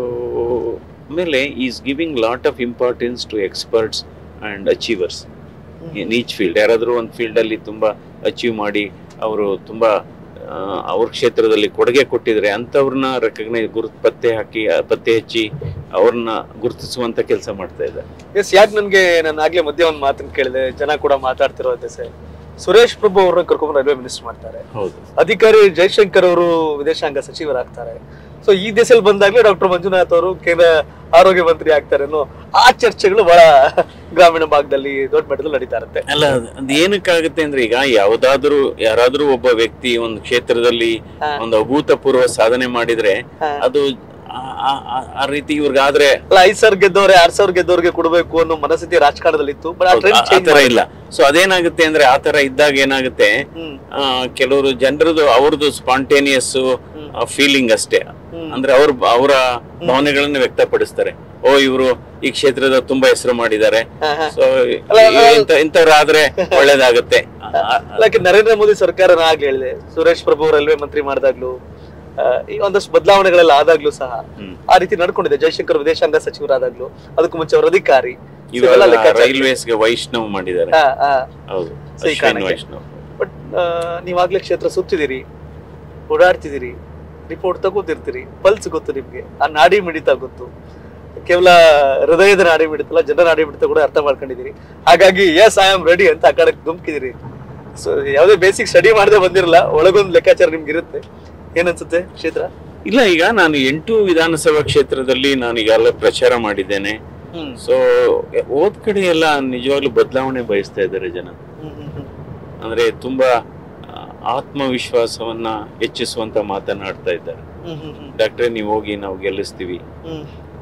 ಆಮೇಲೆ is giving lot of importance to experts and achievers in each field ಯಾರಾದರೂ ಒಂದು ಫೀಲ್ಡಲ್ಲಿ ತುಂಬ ಅಚೀವ್ ಮಾಡಿ ಅವರು ತುಂಬ ಆ, ಅವ್ರ ಕ್ಷೇತ್ರದಲ್ಲಿ ಕೊಡುಗೆ ಕೊಟ್ಟಿದ್ರೆ ಅಂಥವ್ರನ್ನ ರೆಕಗ್ನೈಸ್ ಗುರುತು ಪತ್ತೆ ಹಾಕಿ ಆ, ಪತ್ತೆ ಹಚ್ಚಿ ಅವ್ರನ್ನ ಗುರುತಿಸುವಂತ ಕೆಲಸ ಮಾಡ್ತಾ ಇದ್ದಾರೆ ಎಸ್ ಯಾಕೆ ನನ್ಗೆ ನಾನು ಆಗ್ಲೇ ಮಧ್ಯ ಒಂದು ಮಾತನ್ನ ಕೇಳಿದೆ ಜನ ಕೂಡ ಮಾತಾಡ್ತಿರೋ ಸರ್ ಸುರೇಶ್ ಪ್ರಭು ಅವ್ರನ್ನ ಕರ್ಕೊಂಡು ರೈಲ್ವೆ ಮಿನಿಸ್ಟರ್ ಮಾಡ್ತಾರೆ ಹೌದು ಅಧಿಕಾರಿ ಜಯಶಂಕರ್ ಅವರು ವಿದೇಶಾಂಗ ಸಚಿವರಾಗ್ತಾರೆ ಸೊ ಈ ದೇಶದಲ್ಲಿ ಬಂದಾಗ್ಲೇ ಡಾಕ್ಟರ್ ಮಂಜುನಾಥ್ ಅವರು ಕೇಂದ್ರ ಆರೋಗ್ಯ ಮಂತ್ರಿ ಆಗ್ತಾರೆ ಅನ್ನೋ ಆ ಚರ್ಚೆಗಳು ಬಹಳ ಗ್ರಾಮೀಣ ಭಾಗದಲ್ಲಿ ದೊಡ್ಡ ಮಟ್ಟದಲ್ಲಿ ನಡೀತಾ ಇರುತ್ತೆ ಅಲ್ಲ ಅದ್- ಅದ್ ಏನಕ್ಕಾಗುತ್ತೆ ಅಂದ್ರೆ ಈಗ ಯಾವ್ದಾದ್ರು ಯಾರಾದ್ರೂ ಒಬ್ಬ ವ್ಯಕ್ತಿ ಒಂದು ಕ್ಷೇತ್ರದಲ್ಲಿ ಹಾ. ಒಂದು ಅಭೂತಪೂರ್ವ ಸಾಧನೆ ಮಾಡಿದ್ರೆ ಹಾ. ಅದು ಆ- ಆ- ಆ- ಆ ರೀತಿ ಇವ್ರಿಗಾದ್ರೆ ಅಲ್ಲ ಐದ್ ಸಾವಿರ ಗೆದ್ದವ್ರೆ ಆರ್ ಸಾವಿರ ಗೆದ್ದವ್ರಿಗೆ ಕೊಡಬೇಕು ಅನ್ನೋ ಮನಸ್ಥಿತಿ ರಾಜಕಾರಣದಲ್ಲಿ ಇತ್ತು ಬಟ್ ಆ ಹೌದು, ಟ್ರೆಂಡ್ ಆ- ಆ ಚೇಂಜ್ ತರ ಇಲ್ಲ ಸೊ ಅದೇನಾಗುತ್ತೆ ಅಂದ್ರೆ ಆ ತರ ಇದ್ದಾಗ ಏನಾಗುತ್ತೆ ಹ್ಮ್ ಆ, ಕೆಲವರು ಜನರದು ಅವ್ರದ್ದು ಸ್ಪಾಂಟೇನಿಯಸ್ ಫೀಲಿಂಗ್ ಅಷ್ಟೇ ಹ್ಮ್. ಅಂದ್ರೆ ಅವ್ರ ಅವರ ಭಾವನೆಗಳನ್ನ ವ್ಯಕ್ತಪಡಿಸ್ತಾರೆ ಓ ಇವರು ಈ ಕ್ಷೇತ್ರದ ತುಂಬಾ ಹೆಸರು ಮಾಡಿದ್ದಾರೆ ಹಾ, ಹಾ. ಸೊ ಅಲ್ಲ, ಅಲ್ಲ, ಇಂಥ ಇಂಥವ್ರಾದ್ರೆ ಒಳ್ಳೇದಾಗುತ್ತೆ ಆ- ಆ- ಲೈಕ್ ನರೇಂದ್ರ ಮೋದಿ ಸರ್ಕಾರ ನಾ ಆಗ್ಲೇ ಹೇಳಿದೆ ಸುರೇಶ್ ಪ್ರಭು ರೈಲ್ವೆ ಮಂತ್ರಿ ಮಾಡಿದಾಗ್ಲೂ ಆ, ಈ ಒಂದಷ್ಟು ಬದಲಾವಣೆಗಳೆಲ್ಲ ಆದಾಗ್ಲೂ ಸಹ ಹ್ಮ್. ಆ ರೀತಿ ನಡ್ಕೊಂಡಿದೆ ಜಯಶಂಕರ್ ವಿದೇಶಾಂಗ ಸಚಿವರಾದಾಗ್ಲೂ ಅದಕ್ಕೂ ಮುಂಚೆ ಅವರ ಅಧಿಕಾರಿ So ಇವಾಗ ಇವೆಲ್ಲ ಲೆಕ್ಕಾಚಾರ. ರೈಲ್ವೇಸ್ಗೆ ವೈಷ್ಣವ್ ಮಾಡಿದ್ದಾರೆ ಹಾ, ಹಾ. ಹೌದು So ಈ ಅಶ್ವಿನ್ ಕಾರಣಕ್ಕೆ. ವೈಷ್ಣವ್ ಬಟ್ ನೀವಾಗ್ಲೇ ಕ್ಷೇತ್ರ ಸುತ್ತಿದಿರಿ ಓಡಾಡ್ತಿದ್ದೀರಿ ರಿಪೋರ್ಟ್ ತಗೋತಿರ್ತೀರಿ ಪಲ್ಸ್ ಗೊತ್ತು ನಿಮ್ಗೆ ಆ ನಾಡಿ ಮಿಡಿತ ಗೊತ್ತು ಕೇವಲ ಹೃದಯದ ನಾಡಿ ಬಿಡುತ್ತಲ್ಲ ಜನರ ನಾಡಿ ಬಿಡುತ್ತ ಕೂಡ ಅರ್ಥ ಮಾಡ್ಕೊಂಡಿದ್ದೀರಿ ಹಾಗಾಗಿ ಎಸ್ ಐ ಆಮ್ ರೆಡಿ ಅಂತ ಆ ಕಡೆ ಧುಮುಕಿದಿರಿ ಸೊ ಯಾವುದೇ ಬೇಸಿಕ್ ಸ್ಟಡಿ ಮಾಡದೆ ಬಂದಿರಲ್ಲ ಒಳಗೊಂದು ಲೆಕ್ಕಾಚಾರ ನಿಮ್ಗೆ ಇರುತ್ತೆ ಏನನ್ಸುತ್ತೆ ಕ್ಷೇತ್ರ ಇಲ್ಲ ಈಗ ನಾನು ಎಂಟು ವಿಧಾನಸಭಾ ಕ್ಷೇತ್ರದಲ್ಲಿ ನಾನು ಈಗಾಗಲೇ ಪ್ರಚಾರ ಮಾಡಿದ್ದೇನೆ ಹ್ಮ್ ಸೊ ಹೋದ್ ಕಡೆ ಎಲ್ಲ ನಿಜವಾಗ್ಲೂ ಬದಲಾವಣೆ ಬಯಸ್ತಾ ಇದ್ದಾರೆ ಜನ ಹ್ಮ್ ಹ್ಮ್ ಹ್ಮ್ ಅಂದ್ರೆ ತುಂಬಾ ಆ, ಆತ್ಮವಿಶ್ವಾಸವನ್ನ ಹೆಚ್ಚಿಸುವಂತ ಮಾತನಾಡ್ತಾ ಇದ್ದಾರೆ ಹ್ಮ್ ಹ್ಮ್ ಹ್ಮ್ ಡಾಕ್ಟ್ರೆ ನೀವು ಹೋಗಿ ನಾವು ಗೆಲ್ಲಿಸ್ತೀವಿ ಹ್ಮ್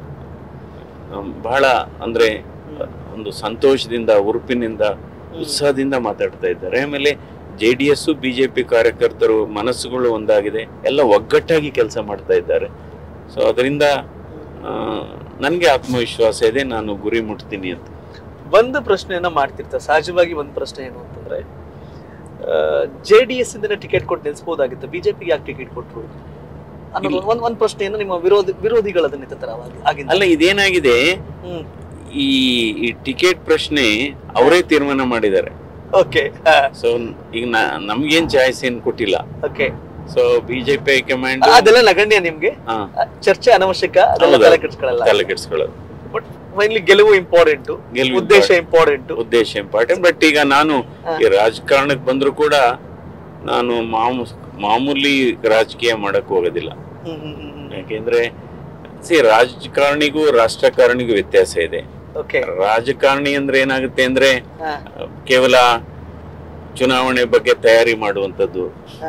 ಹ್ಮ್, ಬಹಳ ಅಂದ್ರೆ ಒಂದು ಸಂತೋಷದಿಂದ ಉರುಪಿನಿಂದ ಉತ್ಸಾಹದಿಂದ ಮಾತಾಡ್ತಾ ಇದ್ದಾರೆ ಆಮೇಲೆ ಜೆ ಡಿ ಎಸ್ ಬಿಜೆಪಿ ಕಾರ್ಯಕರ್ತರು ಮನಸ್ಸುಗಳು ಒಂದಾಗಿದೆ ಎಲ್ಲ ಒಗ್ಗಟ್ಟಾಗಿ ಕೆಲಸ ಮಾಡ್ತಾ ಇದ್ದಾರೆ ಸೊ ಅದರಿಂದ ನನಗೆ ಆತ್ಮವಿಶ್ವಾಸ ಇದೆ ನಾನು ಗುರಿ ಮುಟ್ತೀನಿ ಅಂತ ಒಂದು ಪ್ರಶ್ನೆಯನ್ನ ಮಾಡ್ತಿರ್ತಾರೆ ಸಹಜವಾಗಿ ಒಂದು ಪ್ರಶ್ನೆ ಏನು ಅಂತಂದ್ರೆ ಜೆ ಡಿ ಎಸ್ ಇಂದ ಟಿಕೆಟ್ ಕೊಟ್ಟು ನಿಲ್ಸ್ಬೋದಾಗಿತ್ತು ಬಿಜೆಪಿಗೆ ಯಾಕೆ ಟಿಕೆಟ್ ಕೊಟ್ರು ಅನ್ನೋದು ಇಲ್ಲ. ಒಂದ್ ಒಂದ್ ಪ್ರಶ್ನೆಯನ್ನು ನಿಮ್ಮ ವಿರೋಧಿ ವಿರೋಧಿಗಳು ಅದನ್ನ ಎತ್ತುತ್ತಾರೆ ಅವಾಗ ಆಗಿಂದ ಅಲ್ಲ ಇದೇನಾಗಿದೆ ಹ್ಮ್ ಈ ಈ ಟಿಕೆಟ್ ಪ್ರಶ್ನೆ ಅವರೇ ತೀರ್ಮಾನ ಮಾಡಿದ್ದಾರೆ ಓಕೆ ಸೊ ಈಗ ನ- ನಮ್ಗೇನ್ ಚಾಯ್ಸ್ ಏನ್ ಕೊಟ್ಟಿಲ್ಲ ಓಕೆ ಸೊ ಬಿಜೆಪಿ ಹೈಕಮಾಂಡ್ ಅದೆಲ್ಲ ನಗಣ್ಯ ನಿಮ್ಗೆ ಹಾ, ಆ, ಚರ್ಚೆ ಅನವಶ್ಯಕ ಅದೆಲ್ಲ ಹೌದು. ತಲೆ ಕೆಡಿಸ್ಕೊಳ್ಳಲ್ಲ ತಲೆ ಕೆಡಿಸ್ಕೊಳ್ಳೋದು ಬಟ್ ಫೈನಲಿ ಗೆಲುವು ಇಂಪಾರ್ಟೆಂಟ್ ಗೆಲುವು ಉದ್ದೇಶ important. ಇಂಪಾರ್ಟೆಂಟ್ ಉದ್ದೇಶ ಇಂಪಾರ್ಟೆಂಟ್ ಬಟ್ ಈಗ ನಾನು ಹಾ. ಈ ರಾಜಕಾರಣಕ್ಕೆ ಬಂದ್ರು ಕೂಡ ನಾನು ಮಾಮೂ ಮಾಮೂಲಿ ರಾಜಕೀಯ ಮಾಡಕ್ ಹೋಗೋದಿಲ್ಲ ಯಾಕೆಂದ್ರೆ ಸಿ ರಾಜಕಾರಣಿಗೂ ರಾಷ್ಟ್ರಕಾರಣಿಗೂ ವ್ಯತ್ಯಾಸ ಇದೆ ಓಕೆ ರಾಜಕಾರಣಿ ಅಂದ್ರೆ ಏನಾಗುತ್ತೆ ಅಂದ್ರೆ ಕೇವಲ ಚುನಾವಣೆ ಬಗ್ಗೆ ತಯಾರಿ ಮಾಡುವಂತದ್ದು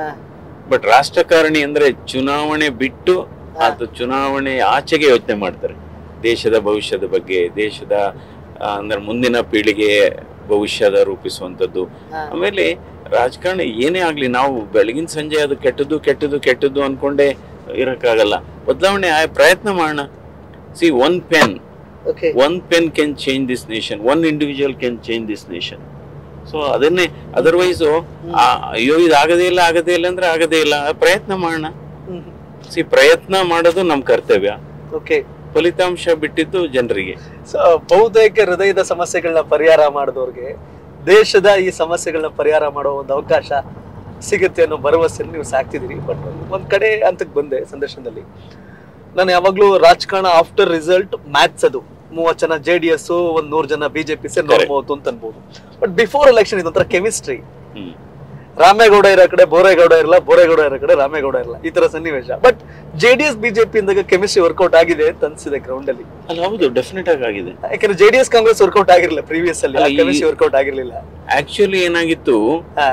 ಬಟ್ ರಾಷ್ಟ್ರಕಾರಣಿ ಅಂದ್ರೆ ಚುನಾವಣೆ ಬಿಟ್ಟು ಅದು ಚುನಾವಣೆ ಆಚೆಗೆ ಯೋಚನೆ ಮಾಡ್ತಾರೆ ದೇಶದ ಭವಿಷ್ಯದ ಬಗ್ಗೆ ದೇಶದ ಆ, ಅಂದ್ರೆ ಮುಂದಿನ ಪೀಳಿಗೆ ಭವಿಷ್ಯದ ರೂಪಿಸುವಂತದ್ದು ಆಮೇಲೆ ರಾಜಕಾರಣ ಏನೇ ಆಗ್ಲಿ ನಾವು ಬೆಳಗಿನ ಸಂಜೆ ಅದು ಕೆಟ್ಟದ್ದು ಕೆಟ್ಟದ್ದು ಕೆಟ್ಟದ್ದು ಅನ್ಕೊಂಡೇ ಇರಕ್ಕಾಗಲ್ಲ ಬದಲಾವಣೆ ಆ- ಪ್ರಯತ್ನ ಮಾಡೋಣ see one pen okay one pen can change this nation one individual can change this nation so ಅದನ್ನೇ ಅದರ್ವೈಸು ಅಯ್ಯೋ ಇದು ಆಗದೇ ಇಲ್ಲ ಆಗದೇ ಇಲ್ಲ ಅಂದ್ರೆ ಆಗದೇ ಇಲ್ಲ ಪ್ರಯತ್ನ ಮಾಡೋಣ ಸಿ ಪ್ರಯತ್ನ ಮಾಡೋದು ನಮ್ ಕರ್ತವ್ಯ ಓಕೆ ಫಲಿತಾಂಶ ಬಿಟ್ಟಿದ್ದು ಜನರಿಗೆ ಸೊ ಬಹುತೇಕ ಹೃದಯದ ಸಮಸ್ಯೆಗಳನ್ನ ಪರಿಹಾರ ಮಾಡಿದವ್ರಿಗೆ ದೇಶದ ಈ ಸಮಸ್ಯೆಗಳನ್ನ ಪರಿಹಾರ ಮಾಡೋ ಒಂದು ಅವಕಾಶ ಸಿಗುತ್ತೆ ಅನ್ನೋ ಭರವಸೆಯನ್ನು ನೀವು ಸಾಕ್ತಿದ್ದೀರಿ ಬಟ್ ಒಂದ್ ಕಡೆ ಹಂತಕ್ಕೆ ಬಂದೆ ಸಂದರ್ಶನದಲ್ಲಿ ನಾನು ಯಾವಾಗ್ಲೂ ರಾಜಕಾರಣ ಆಫ್ಟರ್ ರಿಸಲ್ಟ್ ಮ್ಯಾಥ್ಸ್ ಅದು ಮೂವತ್ ಜನ ಜೆ ಡಿ ಎಸ್ ಒಂದ್ ನೂರ್ ಜನ ಬಿಜೆಪಿ ಸೇರಿ ನೋಡ್ಬೋದು ಅಂತ ಅನ್ಬೋದು ಬಟ್ ಬಿಫೋರ್ ಎಲೆಕ್ಷನ್ ಇದೊಂಥರ ಕೆಮಿಸ್ಟ್ರಿ ಹ್ಮ್ ರಾಮೇಗೌಡ ಇರೋ ಕಡೆ ಬೋರೇಗೌಡ ಇರಲ್ಲ ಬೋರೇಗೌಡ ಇರೋ ಕಡೆ ರಾಮೇಗೌಡ ಇರಲ್ಲ ಈ ತರ ಸನ್ನಿವೇಶ but J D S BJP ಇಂದಾಗ ಕೆಮಿಸ್ಟ್ರಿ ವರ್ಕೌಟ್ ಆಗಿದೆ ಅಂತ ಅನ್ಸಿದೆ ಗ್ರೌಂಡ್ ಅಲ್ಲಿ ಅಲ್ಲ ಹೌದು ಡೆಫಿನೆಟ್ ಆಗಿ ಆಗಿದೆ ಯಾಕಂದ್ರೆ J D S Congress work out ಆಗಿರಲಿಲ್ಲ ಪ್ರೀವಿಯಸ್ ಅಲ್ಲಿ ಅಲ್ಲ, ಈ- ಕೆಮಿಸ್ಟ್ರಿ ವರ್ಕೌಟ್ ಆಗಿರ್ಲಿಲ್ಲ ಆಕ್ಚುಲಿ ಏನಾಗಿತ್ತು ಹಾ,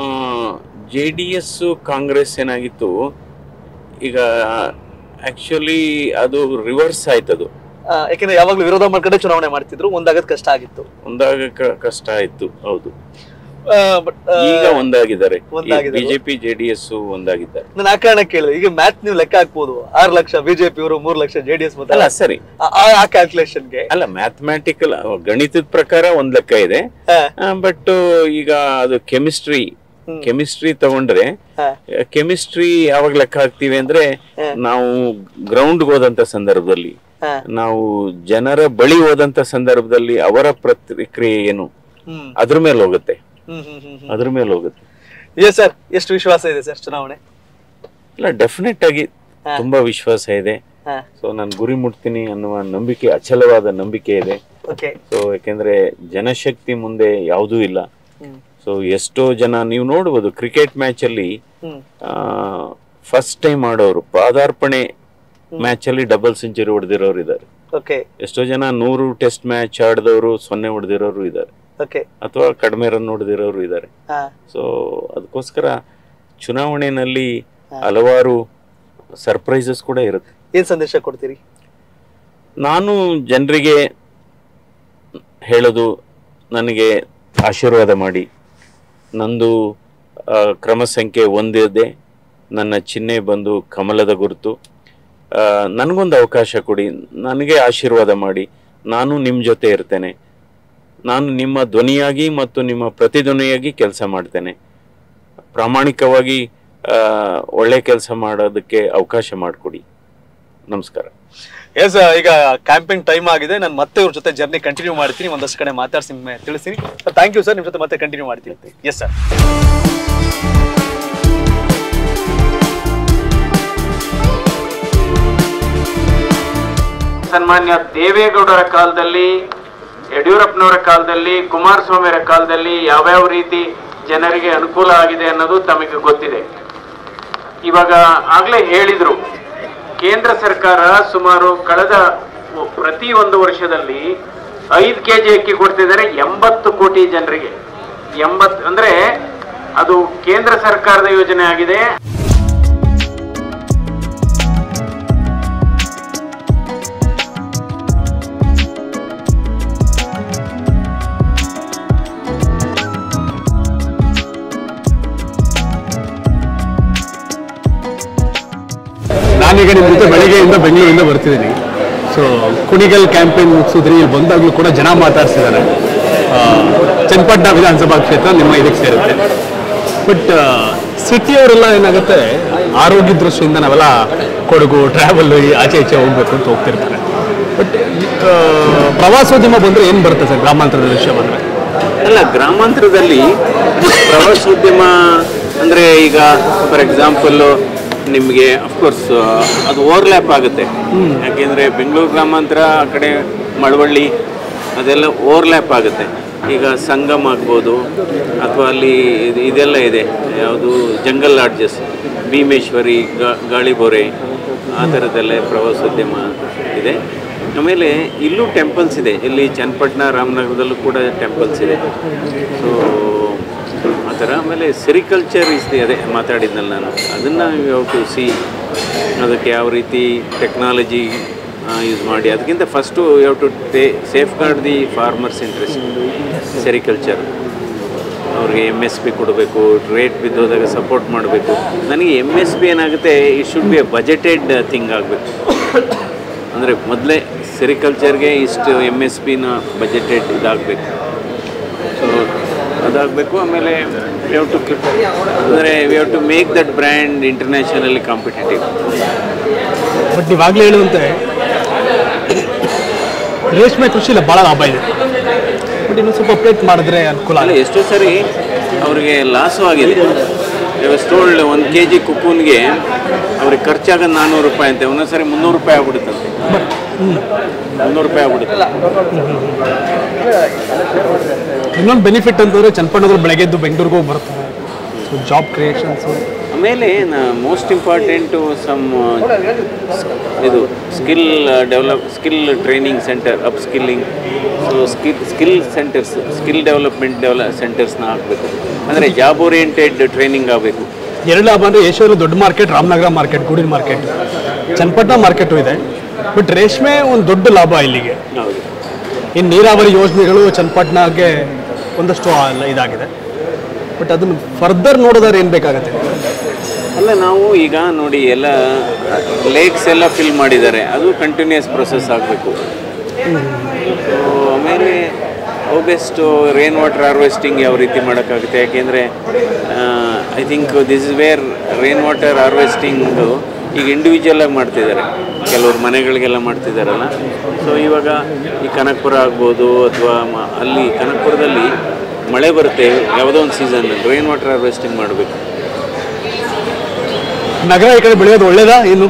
ಜೆ ಡಿ ಎಸ್ ಕಾಂಗ್ರೆಸ್ ಏನಾಗಿತ್ತು ಈಗ ಆಕ್ಚುಲಿ ಅದು ರಿವರ್ಸ್ ಆಯ್ತದು ಆ, ಯಾಕಂದ್ರೆ ಯಾವಾಗ್ಲೂ ವಿರೋಧ ಮಾಡ್ಕೊಂಡೆ ಚುನಾವಣೆ ಮಾಡ್ತಿದ್ರು ಒಂದಾಗದ್ ಕಷ್ಟ ಆಗಿತ್ತು ಒಂದಾಗ ಕ- ಕಷ್ಟ ಆಯ್ತು ಹೌದು ಆ, but, ಆ, ಈಗ ಒಂದಾಗಿದ್ದಾರೆ ಒಂದಾಗಿದ್ದಾರೆ. ಬಿಜೆಪಿ ಜೆಡಿಎಸ್ ಒಂದಾಗಿದ್ದಾರೆ ನಾನು ಆ ಕಾರಣ ಕೇಳಿದೆ ಈಗ ಮ್ಯಾಥ್ ನೀವು ಲೆಕ್ಕ ಹಾಕ್ಬೋದು ಆರು ಲಕ್ಷ ಬಿಜೆಪಿ ಅವರು ಮೂರ್ ಲಕ್ಷ ಜೆ ಡಿ ಎಸ್ ಅಲ್ಲ ಸರಿ ಆ ಕ್ಯಾಲ್ಕುಲೇಷನ್ಗೆ ಅಲ್ಲ ಮ್ಯಾಥಮ್ಯಾಟಿಕಲ್ ಗಣಿತದ ಪ್ರಕಾರ ಒಂದ್ ಲೆಕ್ಕ ಇದೆ ಬಟ್ ಈಗ ಅದು ಕೆಮಿಸ್ಟ್ರಿ ಕೆಮಿಸ್ಟ್ರಿ ತಗೊಂಡ್ರೆ ಕೆಮಿಸ್ಟ್ರಿ ಯಾವಾಗ ಲೆಕ್ಕ ಹಾಕ್ತಿವಿ ಅಂದ್ರೆ ನಾವು ಗ್ರೌಂಡ್ ಹೋದಂತ ಸಂದರ್ಭದಲ್ಲಿ ನಾವು ಜನರ ಬಳಿ ಹೋದಂತ ಸಂದರ್ಭದಲ್ಲಿ ಅವರ ಪ್ರತಿಕ್ರಿಯೆ ಏನು ಹ್ಮ್ ಅದ್ರ ಮೇಲೆ ಹೋಗುತ್ತೆ ಹ್ಮ್ ಹ್ಮ್ ಹ್ಮ್ ಅದ್ರ ಮೇಲೆ ಹೋಗುತ್ತೆ ಎಸ್ ಸರ್ ಎಷ್ಟು ವಿಶ್ವಾಸ ಇದೆ ಸರ್ ಚುನಾವಣೆ ಇಲ್ಲ ಡೆಫಿನೆಟ್ ಆಗಿ ಹಾ. ತುಂಬಾ ವಿಶ್ವಾಸ ಇದೆ ಹಾ ಸೊ ನಾನು ಗುರಿ ಮುಟ್ತೀನಿ ಅನ್ನುವ ನಂಬಿಕೆ ಅಚಲವಾದ ನಂಬಿಕೆ ಇದೆ ಓಕೆ ಸೊ ಯಾಕೆಂದ್ರೆ ಜನಶಕ್ತಿ ಮುಂದೆ ಯಾವುದೂ ಇಲ್ಲ ಹ್ಮ್ ಸೊ ಎಷ್ಟೋ ಜನ ನೀವು ನೋಡ್ಬೋದು ಕ್ರಿಕೆಟ್ ಮ್ಯಾಚ್ ಅಲ್ಲಿ ಹ್ಮ್ ಫಸ್ಟ್ ಟೈಮ್ ಆಡೋರು ಪಾದಾರ್ಪಣೆ ಮ್ಯಾಚ್ ಅಲ್ಲಿ ಡಬಲ್ ಸೆಂಚುರಿ ಹೊಡೆದಿರೋರು ಇದ್ದಾರೆ ಓಕೆ ಎಷ್ಟೋ ಜನ ನೂರು ಟೆಸ್ಟ್ ಮ್ಯಾಚ್ ಆಡಿದವರು ಸೊನ್ನೆ ಹೊಡೆದಿರೋರು ಇದ್ದಾರೆ ಓಕೆ ಅಥವಾ ಕಡಿಮೆ ರನ್ ಹೊಡೆದಿರೋರು ಇದ್ದಾರೆ ಹಾ ಸೊ ಅದಕ್ಕೋಸ್ಕರ ಚುನಾವಣೆಯಲ್ಲಿ ಹಲವಾರು ಸರ್ಪ್ರೈಸಸ್ ಕೂಡ ಇರುತ್ತೆ ಏನ್ ಸಂದೇಶ ಕೊಡ್ತೀರಿ ನಾನು ಜನರಿಗೆ ಹೇಳೋದು ನನಗೆ ಆಶೀರ್ವಾದ ಮಾಡಿ ನಂದು ಆ, ಕ್ರಮ ಸಂಖ್ಯೆ ಒಂದಿದೆ ನನ್ನ ಚಿಹ್ನೆ ಬಂದು ಕಮಲದ ಗುರುತು ಆ, ನನಗೊಂದು ಅವಕಾಶ ಕೊಡಿ ನನಗೆ ಆಶೀರ್ವಾದ ಮಾಡಿ ನಾನು ನಿಮ್ಮ ಜೊತೆ ಇರ್ತೇನೆ ನಾನು ನಿಮ್ಮ ಧ್ವನಿಯಾಗಿ ಮತ್ತು ನಿಮ್ಮ ಪ್ರತಿಧ್ವನಿಯಾಗಿ ಕೆಲಸ ಮಾಡ್ತೇನೆ ಪ್ರಾಮಾಣಿಕವಾಗಿ ಆ, ಒಳ್ಳೆ ಕೆಲಸ ಮಾಡೋದಕ್ಕೆ ಅವಕಾಶ ಮಾಡಿಕೊಡಿ ನಮಸ್ಕಾರ ಎಸ್ ಈಗ ಕ್ಯಾಂಪಿಂಗ್ ಟೈಮ್ ಆಗಿದೆ ನಾನು ಮತ್ತೆ ಇವ್ರ ಜೊತೆ ಜರ್ನಿ ಕಂಟಿನ್ಯೂ ಮಾಡ್ತೀನಿ ಒಂದಷ್ಟು ಕಡೆ ಮಾತಾಡ್ಸಿ ನಿಮ್ಗೆ ತಿಳಿಸ್ತೀನಿ ಥ್ಯಾಂಕ್ ಯು ಸರ್ ನಿಮ್ಮ ಜೊತೆ ಮತ್ತೆ ಕಂಟಿನ್ಯೂ ಮಾಡ್ತೀನಿ ಎಸ್ ಸರ್ ಸನ್ಮಾನ್ಯ ದೇವೇಗೌಡರ ಕಾಲದಲ್ಲಿ ಯಡಿಯೂರಪ್ಪನವರ ಕಾಲದಲ್ಲಿ ಕುಮಾರಸ್ವಾಮಿಯವರ ಕಾಲದಲ್ಲಿ ಯಾವ್ಯಾವ ರೀತಿ ಜನರಿಗೆ ಅನುಕೂಲ ಆಗಿದೆ ಅನ್ನೋದು ತಮಗೆ ಗೊತ್ತಿದೆ ಇವಾಗ ಆಗ್ಲೇ ಹೇಳಿದ್ರು ಕೇಂದ್ರ ಸರ್ಕಾರ ಸುಮಾರು ಕಳೆದ ಪ್ರತಿ ಒಂದು ವರ್ಷದಲ್ಲಿ ಐದು ಕೆ ಜಿ ಅಕ್ಕಿ ಕೊಡ್ತಿದ್ದಾರೆ ಎಂಬತ್ತು ಕೋಟಿ ಜನರಿಗೆ ಎಂಬತ್ತು ಅಂದ್ರೆ ಅದು ಕೇಂದ್ರ ಸರ್ಕಾರದ ಯೋಜನೆ ಆಗಿದೆ ನಾನೀಗ ನಿಮ್ಮ ಜೊತೆ ಬೆಳಿಗ್ಗೆಯಿಂದ ಬೆಂಗಳೂರಿಂದ ಬರ್ತಿದ್ದೀನಿ ಸೊ ಕುಣಿಗಲ್ ಕ್ಯಾಂಪೇನ್ ಮುಗಿಸಿದ್ರಿ ಇಲ್ಲಿ ಬಂದಾಗಲೂ ಕೂಡ ಜನ ಮಾತಾಡ್ಸಿದ್ದಾರೆ ಆ, ಚನ್ನಪಟ್ಟಣ ವಿಧಾನಸಭಾ ಕ್ಷೇತ್ರ ನಿಮ್ಮ ಇದಕ್ಕೆ ಸೇರುತ್ತೆ ಬಟ್ ಸಿಟಿಯವರೆಲ್ಲ ಏನಾಗುತ್ತೆ ಆರೋಗ್ಯ ದೃಷ್ಟಿಯಿಂದ ನಾವೆಲ್ಲ ಕೊಡಗು ಟ್ರಾವೆಲ್ ಆಚೆ ಈಚೆ ಹೋಗ್ಬೇಕು ಅಂತ ಹೋಗ್ತಿರ್ತಾರೆ ಬಟ್ ಪ್ರವಾಸೋದ್ಯಮ ಬಂದರೆ ಏನು ಬರುತ್ತೆ ಸರ್ ಗ್ರಾಮಾಂತರದ ವಿಷಯ ಬಂದರೆ ಅಲ್ಲ ಗ್ರಾಮಾಂತರದಲ್ಲಿ ಪ್ರವಾಸೋದ್ಯಮ ಅಂದರೆ ಈಗ ಫಾರ್ ಎಕ್ಸಾಂಪಲ್ ನಿಮಗೆ ಅಫ್ಕೋರ್ಸ್ ಅದು ಓವರ್ಲ್ಯಾಪ್ ಆಗುತ್ತೆ ಯಾಕೆಂದರೆ ಬೆಂಗಳೂರು ಗ್ರಾಮಾಂತರ ಆ ಕಡೆ ಮಳವಳ್ಳಿ ಅದೆಲ್ಲ ಓವರ್ಲ್ಯಾಪ್ ಆಗುತ್ತೆ ಈಗ ಸಂಗಮ್ ಆಗ್ಬೋದು ಅಥವಾ ಅಲ್ಲಿ ಇದು- ಇದೆಲ್ಲ ಇದೆ ಯಾವುದು ಜಂಗಲ್ ಲಾಡ್ಜಸ್ ಭೀಮೇಶ್ವರಿ ಗಾ- ಗಾಳಿಬೋರೆ ಆ ಥರದ್ದೆಲ್ಲ ಪ್ರವಾಸೋದ್ಯಮ ಇದೆ ಆಮೇಲೆ ಇಲ್ಲೂ ಟೆಂಪಲ್ಸ್ ಇದೆ ಇಲ್ಲಿ ಚನ್ನಪಟ್ಟಣ ರಾಮನಗರದಲ್ಲೂ ಕೂಡ ಟೆಂಪಲ್ಸ್ ಇದೆ ಸೊ ಆ ಥರ ಆಮೇಲೆ ಸೆರಿಕಲ್ಚರ್ ಇಸ್ ಅದೇ ಮಾತಾಡಿದ್ನಲ್ಲ ನಾನು ಅದನ್ನು ಯಾವ ಟು ಸಿ ಅದಕ್ಕೆ ಯಾವ ರೀತಿ ಟೆಕ್ನಾಲಜಿ ಯೂಸ್ ಮಾಡಿ ಅದಕ್ಕಿಂತ ಫಸ್ಟು ಯಾವ ಟು ಟೇ safeguard the farmers interest sericulture ಅವ್ರಿಗೆ ಎಮ್ ಎಸ್ ಪಿ ಕೊಡಬೇಕು ರೇಟ್ ಬಿದ್ದೋದಾಗ ಸಪೋರ್ಟ್ ಮಾಡಬೇಕು ನನಗೆ ಎಮ್ ಎಸ್ ಪಿ ಏನಾಗುತ್ತೆ it should be a budgeted thing ಆಗಬೇಕು ಅಂದರೆ ಮೊದಲೇ ಸೆರಿಕಲ್ಚರ್ಗೆ ಇಷ್ಟು ಎಮ್ ಎಸ್ ಪಿನ ಬಜೆಟೆಡ್ ಇದಾಗಬೇಕು ಸೊ ಅದಾಗಬೇಕು ಆಮೇಲೆ ವಿ ಹ್ಯಾವ್ ಟು ಅಂದರೆ we have to make that brand internationally competitive but ನೀವಾಗಲೇ ಹೇಳುವಂತೆ ರೇಷ್ಮೆ ಕೃಷಿಲಿ ಭಾಳ ಲಾಭ ಇದೆ ಬಟ್ ಇನ್ನು ಸ್ವಲ್ಪ ಅಪ್ಡೇಟ್ ಮಾಡಿದ್ರೆ ಅನುಕೂಲ ಅಲ್ಲ ಆಗುತ್ತೆ ಎಷ್ಟೋ ಸರಿ ಅವರಿಗೆ ಲಾಸು ಆಗಿದೆ ಸ್ಟೋಲ್ಡ್ ಒಂದು ಕೆ ಜಿ ಕುಕ್ಕೂನ್ಗೆ ಅವ್ರಿಗೆ ಖರ್ಚಾಗೋದು ನಾನ್ನೂರು ರೂಪಾಯಿ ಅಂತೆ ಒಂದೊಂದು ಸರಿ ಮುನ್ನೂರು ರೂಪಾಯಿ ಆಗ್ಬಿಡುತ್ತಂತೆ ಮುನ್ನೂರು ರೂಪಾಯಿ ಆಗ್ಬಿಡುತ್ತೆ ಇನ್ನೊಂದು ಬೆನಿಫಿಟ್ ಅಂತಂದ್ರೆ ಚನ್ನಪಣ್ಣದಲ್ಲಿ ಬೆಳಗ್ಗೆ ಎದ್ದು ಬೆಂಗಳೂರಿಗೆ ಹೋಗಿ ಬರ್ತಾರೆ ಸೊ ಜಾಬ್ ಕ್ರಿಯೇಷನ್ಸು ಆಮೇಲೆ ಮೋಸ್ಟ್ ಇಂಪಾರ್ಟೆಂಟು ಸಮ್ ಇದು skill develop skill training center upskilling so skill skill centers skill development ಡೆವಲ ಸೆಂಟರ್ಸ್ನ ಹಾಕಬೇಕು ಅಂದರೆ ಜಾಬ್ ಓರಿಯೆಂಟೆಡ್ ಟ್ರೈನಿಂಗ್ ಆಗಬೇಕು ಎರಡು ಲಾಭ ಅಂದರೆ ಏಷ್ಯಾದಲ್ಲಿ ದೊಡ್ಡ ಮಾರ್ಕೆಟ್ ರಾಮನಗರ ಮಾರ್ಕೆಟ್ ಗೂಡಿನ ಮಾರ್ಕೆಟ್ ಚನ್ನಪಟ್ಟಣ ಮಾರ್ಕೆಟು ಇದೆ ಬಟ್ ರೇಷ್ಮೆ ಒಂದು ದೊಡ್ಡ ಲಾಭ ಇಲ್ಲಿಗೆ ಹೌದು ಇನ್ನು ನೀರಾವರಿ ಯೋಜನೆಗಳು ಚನ್ನಪಟ್ಟಣಕ್ಕೆ ಒಂದಷ್ಟು ಆ- ಇದಾಗಿದೆ ಬಟ್ ಅದನ್ನು ಫರ್ದರ್ ನೋಡೋದಾದ್ರೆ ಏನು ಬೇಕಾಗತ್ತೆ ಅಲ್ಲ ನಾವು ಈಗ ನೋಡಿ ಎಲ್ಲ ಲೇಕ್ಸ್ ಎಲ್ಲ ಫಿಲ್ ಮಾಡಿದ್ದಾರೆ ಅದು ಕಂಟಿನ್ಯೂಸ್ ಪ್ರೊಸೆಸ್ ಆಗಬೇಕು ಆಮೇಲೆ ಬೆಸ್ಟ್ ರೇನ್ ವಾಟರ್ ಹಾರ್ವೆಸ್ಟಿಂಗ್ ಯಾವ ರೀತಿ ಮಾಡೋಕ್ಕಾಗುತ್ತೆ ಯಾಕೆಂದರೆ I think this is where rain water harvesting ಈಗ ಇಂಡಿವಿಜುವಲ್ ಆಗಿ ಮಾಡ್ತಿದ್ದಾರೆ ಕೆಲವ್ರು ಮನೆಗಳಿಗೆಲ್ಲ ಮಾಡ್ತಿದ್ದಾರಲ್ಲ ಸೊ ಇವಾಗ ಈ ಕನಕಪುರ ಆಗ್ಬೋದು ಅಥವಾ ಮ- ಅಲ್ಲಿ ಕನಕಪುರದಲ್ಲಿ ಮಳೆ ಬರುತ್ತೆ ಯಾವುದೋ ಒಂದು ಸೀಸನ್ ರೇನ್ ವಾಟರ್ ಹಾರ್ವೆಸ್ಟಿಂಗ್ ಮಾಡಬೇಕು ನಗರ ಈ ಕಡೆ ಬೆಳೆಯೋದು ಒಳ್ಳೇದಾ ಏನು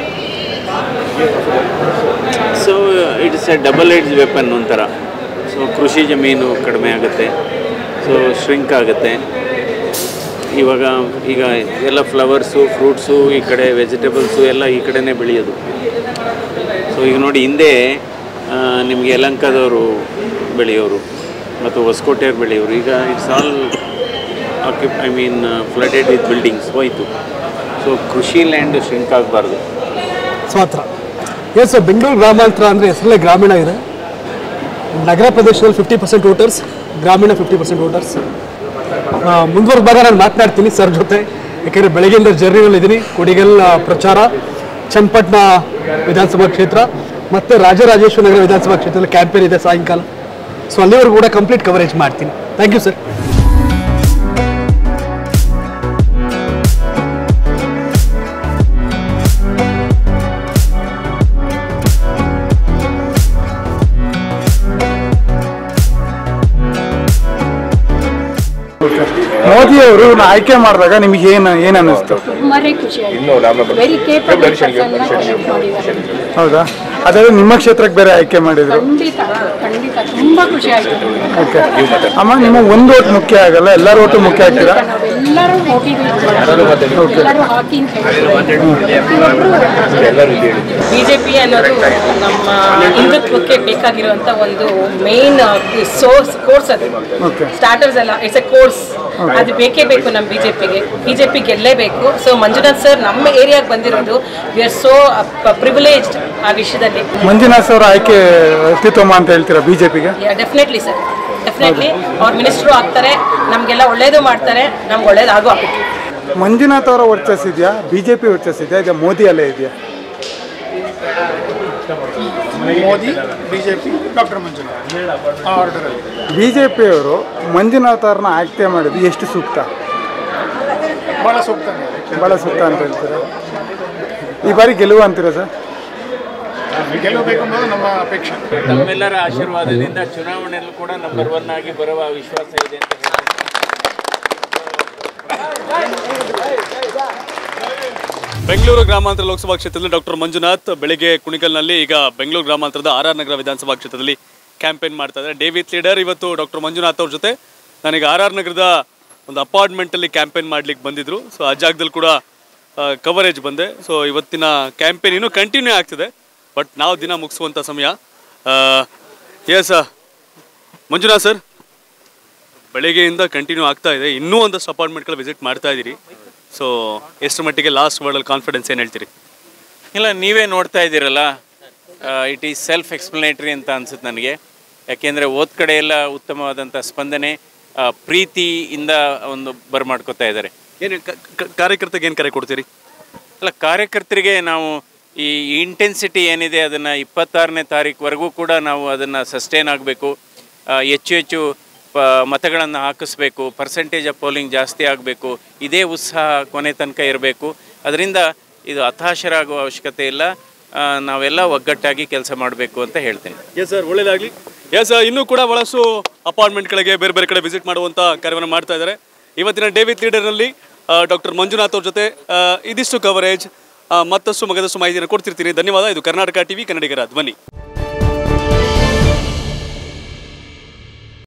so it's a double edged weapon ಒಂಥರ ಸೊ ಕೃಷಿ ಜಮೀನು ಕಡಿಮೆ ಆಗುತ್ತೆ ಸೊ ಶ್ರಿಂಕ್ ಆಗುತ್ತೆ ಇವಾಗ ಈಗ ಎಲ್ಲ ಫ್ಲವರ್ಸು ಫ್ರೂಟ್ಸು ಈ ಕಡೆ ವೆಜಿಟೇಬಲ್ಸು ಎಲ್ಲ ಈ ಕಡೆನೇ ಬೆಳೆಯೋದು ಸೊ ಈಗ ನೋಡಿ ಹಿಂದೆ ಆ, ನಿಮಗೆ ಯಲಂಕದವರು ಬೆಳೆಯೋರು ಮತ್ತು ಹೊಸಕೋಟೆಯವ್ರು ಬೆಳೆಯೋರು ಈಗ ಇಟ್ಸ್ ಆಲ್ ಆಕ್ಯುಪ್ I mean flooded with buildings ಹೋಯಿತು ಸೊ ಕೃಷಿ ಲ್ಯಾಂಡ್ ಶ್ರಿಂಕ್ ಆಗಬಾರ್ದು ಸ್ವಾತ್ರ ಎಸ್ ಬೆಂಗಳೂರು ಗ್ರಾಮಾಂತರ ಅಂದರೆ ಹೆಸರಲ್ಲೇ ಗ್ರಾಮೀಣ ಇದೆ ನಗರ ಪ್ರದೇಶದಲ್ಲಿ ಫಿಫ್ಟಿ ಪರ್ಸೆಂಟ್ ವೋಟರ್ಸ್ ಗ್ರಾಮೀಣ ಫಿಫ್ಟಿ ಪರ್ಸೆಂಟ್ ವೋಟರ್ಸ್ ಮುಂದುವರೆದ ಭಾಗ ನಾನು ಮಾತನಾಡ್ತೀನಿ ಸರ್ ಜೊತೆ ಯಾಕೆಂದರೆ ಬೆಳಗ್ಗೆಯಿಂದ ಜರ್ನಿನಲ್ಲಿ ಇದ್ದೀನಿ ಕುಡಿಗಲ್ ಆ, ಪ್ರಚಾರ ಚನ್ನಪಟ್ಟಣ ವಿಧಾನಸಭಾ ಕ್ಷೇತ್ರ ಮತ್ತು ರಾಜರಾಜೇಶ್ವರ ನಗರ ವಿಧಾನಸಭಾ ಕ್ಷೇತ್ರದಲ್ಲಿ ಕ್ಯಾಂಪೇನ್ ಇದೆ ಸಾಯಂಕಾಲ ಸೊ ಅಲ್ಲಿವರೆಗೂ ಕೂಡ ಕಂಪ್ಲೀಟ್ ಕವರೇಜ್ ಮಾಡ್ತೀನಿ ಥ್ಯಾಂಕ್ ಯು ಸರ್ ಮೋದಿ ಅವರು ಆಯ್ಕೆ ಮಾಡಿದಾಗ ನಿಮ್ಗೆ ಏನ್ ಏನ್ ಅನ್ನಿಸ್ತು ತುಂಬಾನೇ ಖುಷಿ ಆಯ್ತು ವೆರಿ ಕೇಪಬಲ್ ಪರ್ಸನ್ ಮಾಡಿದ್ದಾರೆ ಹೌದಾ ಅದಾದ್ರೆ ನಿಮ್ಮ ಕ್ಷೇತ್ರಕ್ಕೆ ಬೇರೆ ಆಯ್ಕೆ ಮಾಡಿದ್ರು ಖಂಡಿತ ಖಂಡಿತ ತುಂಬಾ ಖುಷಿ ಆಯ್ತು ಓಕೆ ಅಮ್ಮ ನಿಮ್ಮ ಒಂದು ಓಟ್ ಮುಖ್ಯ ಆಗಲ್ಲ ಎಲ್ಲರ ಓಟು ಮುಖ್ಯ ಆಗ್ತೀರಾ ನಾವೆಲ್ಲರೂ ಹೋಗಿದ್ವಿ ಎಲ್ಲರೂ ಹಾಕಿ ಅಂತ ಬಿಜೆಪಿ ಅನ್ನೋದು ನಮ್ಮ ಹಿಂದುತ್ವಕ್ಕೆ ಬೇಕಾಗಿರುವಂತ ಒಂದು ಮೇನ್ ಸೋರ್ಸ್ ಕೋರ್ಸ್ ಅದು ಓಕೆ ಸ್ಟಾರ್ಟರ್ಸ್ ಎಲ್ಲ ಇಟ್ಸ್ ಎ ಕೋರ್ಸ್ ಅದು ಬೇಕೇ ಬೇಕು ನಮ್ಮ ಬಿಜೆಪಿಗೆ ಬಿಜೆಪಿ ಗೆಲ್ಲೇಬೇಕು ಸೊ ಮಂಜುನಾಥ್ ಸರ್ ನಮ್ಮ ಏರಿಯಾಗೆ ಬಂದಿರೋದು ವಿ ಆರ್ ಸೋ ಪ್ರಿವಿಲೇಜ್ಡ್ ಆ ವಿಷಯದಲ್ಲಿ ಮಂಜುನಾಥ್ ಅವರ ಆಯ್ಕೆ ಅತ್ಯುತ್ತಮ ಅಂತ ಹೇಳ್ತೀರಾ ಬಿಜೆಪಿಗೆ ಡೆಫಿನೆಟ್ಲಿ ಸರ್ ಡೆಫಿನೆಟ್ಲಿ ಅವ್ರ ಮಿನಿಸ್ಟ್ರು ಆಗ್ತಾರೆ ನಮಗೆಲ್ಲ ಒಳ್ಳೇದು ಮಾಡ್ತಾರೆ ನಮ್ಗೆ ಒಳ್ಳೇದಾಗೂ ಆಗುತ್ತೆ ಮಂಜುನಾಥ್ ಅವರ ವರ್ಚಸ್ ಇದೆಯಾ ಬಿಜೆಪಿ ವರ್ಚಸ್ ಇದೆಯಾ ಇದು ಮೋದಿ ಅಲ್ಲೇ ಇದೆಯಾ ಮೋದಿ ಬಿಜೆಪಿ ಡಾಕ್ಟರ್ ಮಂಜುನಾಥ್ ಆ ಆರ್ಡರಲ್ಲಿ ಬಿಜೆಪಿಯವರು ಮಂಜುನಾಥ್ ಅವ್ರನ್ನ ಆಯ್ಕೆ ಮಾಡಿದ್ದು ಎಷ್ಟು ಸೂಕ್ತ ಭಾಳ ಸೂಕ್ತ ಭಾಳ ಸೂಕ್ತ ಅಂತ ಹೇಳ್ತೀರಾ ಈ ಬಾರಿ ಗೆಲುವು ಅಂತೀರಾ ಸರ್ ಗೆಲ್ಲಬೇಕು ಅನ್ನೋದು ನಮ್ಮ ಅಪೇಕ್ಷೆ ತಮ್ಮೆಲ್ಲರ ಆಶೀರ್ವಾದದಿಂದ ಚುನಾವಣೆಯಲ್ಲೂ ಕೂಡ ನಂಬರ್ ಒನ್ ಆಗಿ ಬರುವ ವಿಶ್ವಾಸ ಇದೆ ಅಂತ ಹೇಳ್ತೀನಿ ಬೆಂಗಳೂರು ಗ್ರಾಮಾಂತರ ಲೋಕಸಭಾ ಕ್ಷೇತ್ರದಲ್ಲಿ ಡಾಕ್ಟರ್ ಮಂಜುನಾಥ್ ಬೆಳಿಗ್ಗೆ ಕುಣಿಗಲ್ನಲ್ಲಿ ಈಗ ಬೆಂಗಳೂರು ಗ್ರಾಮಾಂತರದ ಆರ್ ಆರ್ ನಗರ ವಿಧಾನಸಭಾ ಕ್ಷೇತ್ರದಲ್ಲಿ ಕ್ಯಾಂಪೇನ್ ಮಾಡ್ತಾ ಇದ್ದಾರೆ ಡೇವಿಡ್ ಲೀಡರ್ ಇವತ್ತು ಡಾಕ್ಟರ್ ಮಂಜುನಾಥ್ ಅವ್ರ ಜೊತೆ ನನಗೆ ಆರ್ ಆರ್ ನಗರದ ಒಂದು ಅಪಾರ್ಟ್ಮೆಂಟಲ್ಲಿ ಕ್ಯಾಂಪೇನ್ ಮಾಡ್ಲಿಕ್ಕೆ ಬಂದಿದ್ರು ಸೊ ಆ ಜಾಗದಲ್ಲಿ ಕೂಡ ಕವರೇಜ್ ಬಂದೆ ಸೊ ಇವತ್ತಿನ ಕ್ಯಾಂಪೇನ್ ಇನ್ನೂ ಕಂಟಿನ್ಯೂ ಆಗ್ತಿದೆ ಬಟ್ ನಾವು ದಿನ ಮುಗಿಸುವಂಥ ಸಮಯ ಎಸ್ ಮಂಜುನಾಥ್ ಸರ್ ಬೆಳಗ್ಗೆಯಿಂದ ಕಂಟಿನ್ಯೂ ಆಗ್ತಾ ಇದೆ ಇನ್ನೂ ಒಂದಷ್ಟು ಅಪಾರ್ಟ್ಮೆಂಟ್ಗಳು ವಿಸಿಟ್ ಮಾಡ್ತಾ ಇದ್ದೀರಿ ಸೊ ಎಷ್ಟು ಮಟ್ಟಿಗೆ ಲಾಸ್ಟ್ ವರ್ಡಲ್ಲಿ ಕಾನ್ಫಿಡೆನ್ಸ್ ಏನು ಹೇಳ್ತೀರಿ ಇಲ್ಲ ನೀವೇ ನೋಡ್ತಾ ಇದ್ದೀರಲ್ಲ ಇಟ್ ಈಸ್ ಸೆಲ್ಫ್ ಎಕ್ಸ್ಪ್ಲನೇಟರಿ ಅಂತ ಅನ್ಸುತ್ತೆ ನನಗೆ ಯಾಕೆಂದರೆ ಓದ್ ಕಡೆ ಎಲ್ಲ ಉತ್ತಮವಾದಂಥ ಸ್ಪಂದನೆ ಆ, ಪ್ರೀತಿಯಿಂದ ಒಂದು ಬರ್ಮಾಡ್ಕೋತಾ ಇದ್ದಾರೆ ಏನು ಕಾರ್ಯಕರ್ತರಿಗೆ ಏನು ಕರೆ ಕೊಡ್ತೀರಿ ಅಲ್ಲ ಕಾರ್ಯಕರ್ತರಿಗೆ ನಾವು ಈ ಇಂಟೆನ್ಸಿಟಿ ಏನಿದೆ ಅದನ್ನು ಇಪ್ಪತ್ತಾರನೇ ತಾರೀಕುವರೆಗೂ ಕೂಡ ನಾವು ಅದನ್ನು ಸಸ್ಟೈನ್ ಆಗಬೇಕು ಹೆಚ್ಚು ಹೆಚ್ಚು ಪ ಮತಗಳನ್ನು ಹಾಕಿಸ್ಬೇಕು ಪರ್ಸೆಂಟೇಜ್ ಆಫ್ ಪೋಲಿಂಗ್ ಜಾಸ್ತಿ ಆಗಬೇಕು ಇದೇ ಉತ್ಸಾಹ ಕೊನೆ ತನಕ ಇರಬೇಕು ಅದರಿಂದ ಇದು ಹತಾಶರಾಗುವ ಅವಶ್ಯಕತೆ ಇಲ್ಲ ಆ, ನಾವೆಲ್ಲ ಒಗ್ಗಟ್ಟಾಗಿ ಕೆಲಸ ಮಾಡಬೇಕು ಅಂತ ಹೇಳ್ತೀನಿ ಎಸ್ ಸರ್ ಒಳ್ಳೇದಾಗಲಿ ಎಸ್ ಇನ್ನೂ ಕೂಡ ಬಹಳಷ್ಟು ಅಪಾರ್ಟ್ಮೆಂಟ್ಗಳಿಗೆ ಬೇರೆ ಬೇರೆ ಕಡೆ ವಿಸಿಟ್ ಮಾಡುವಂಥ ಕಾರ್ಯವನ್ನು ಮಾಡ್ತಾ ಇದ್ದಾರೆ ಇವತ್ತಿನ ಡೇವಿಡ್ ಲೀಡರ್ನಲ್ಲಿ ಡಾಕ್ಟರ್ ಮಂಜುನಾಥ್ ಅವ್ರ ಜೊತೆ ಆ, ಇದಿಷ್ಟು ಕವರೇಜ್ ಮತ್ತಷ್ಟು ಮಗದಷ್ಟು ಮಾಹಿತಿಯನ್ನು ಕೊಡ್ತಿರ್ತೀನಿ ಧನ್ಯವಾದ ಇದು ಕರ್ನಾಟಕ ಟಿವಿ ಕನ್ನಡಿಗರ ಧ್ವನಿ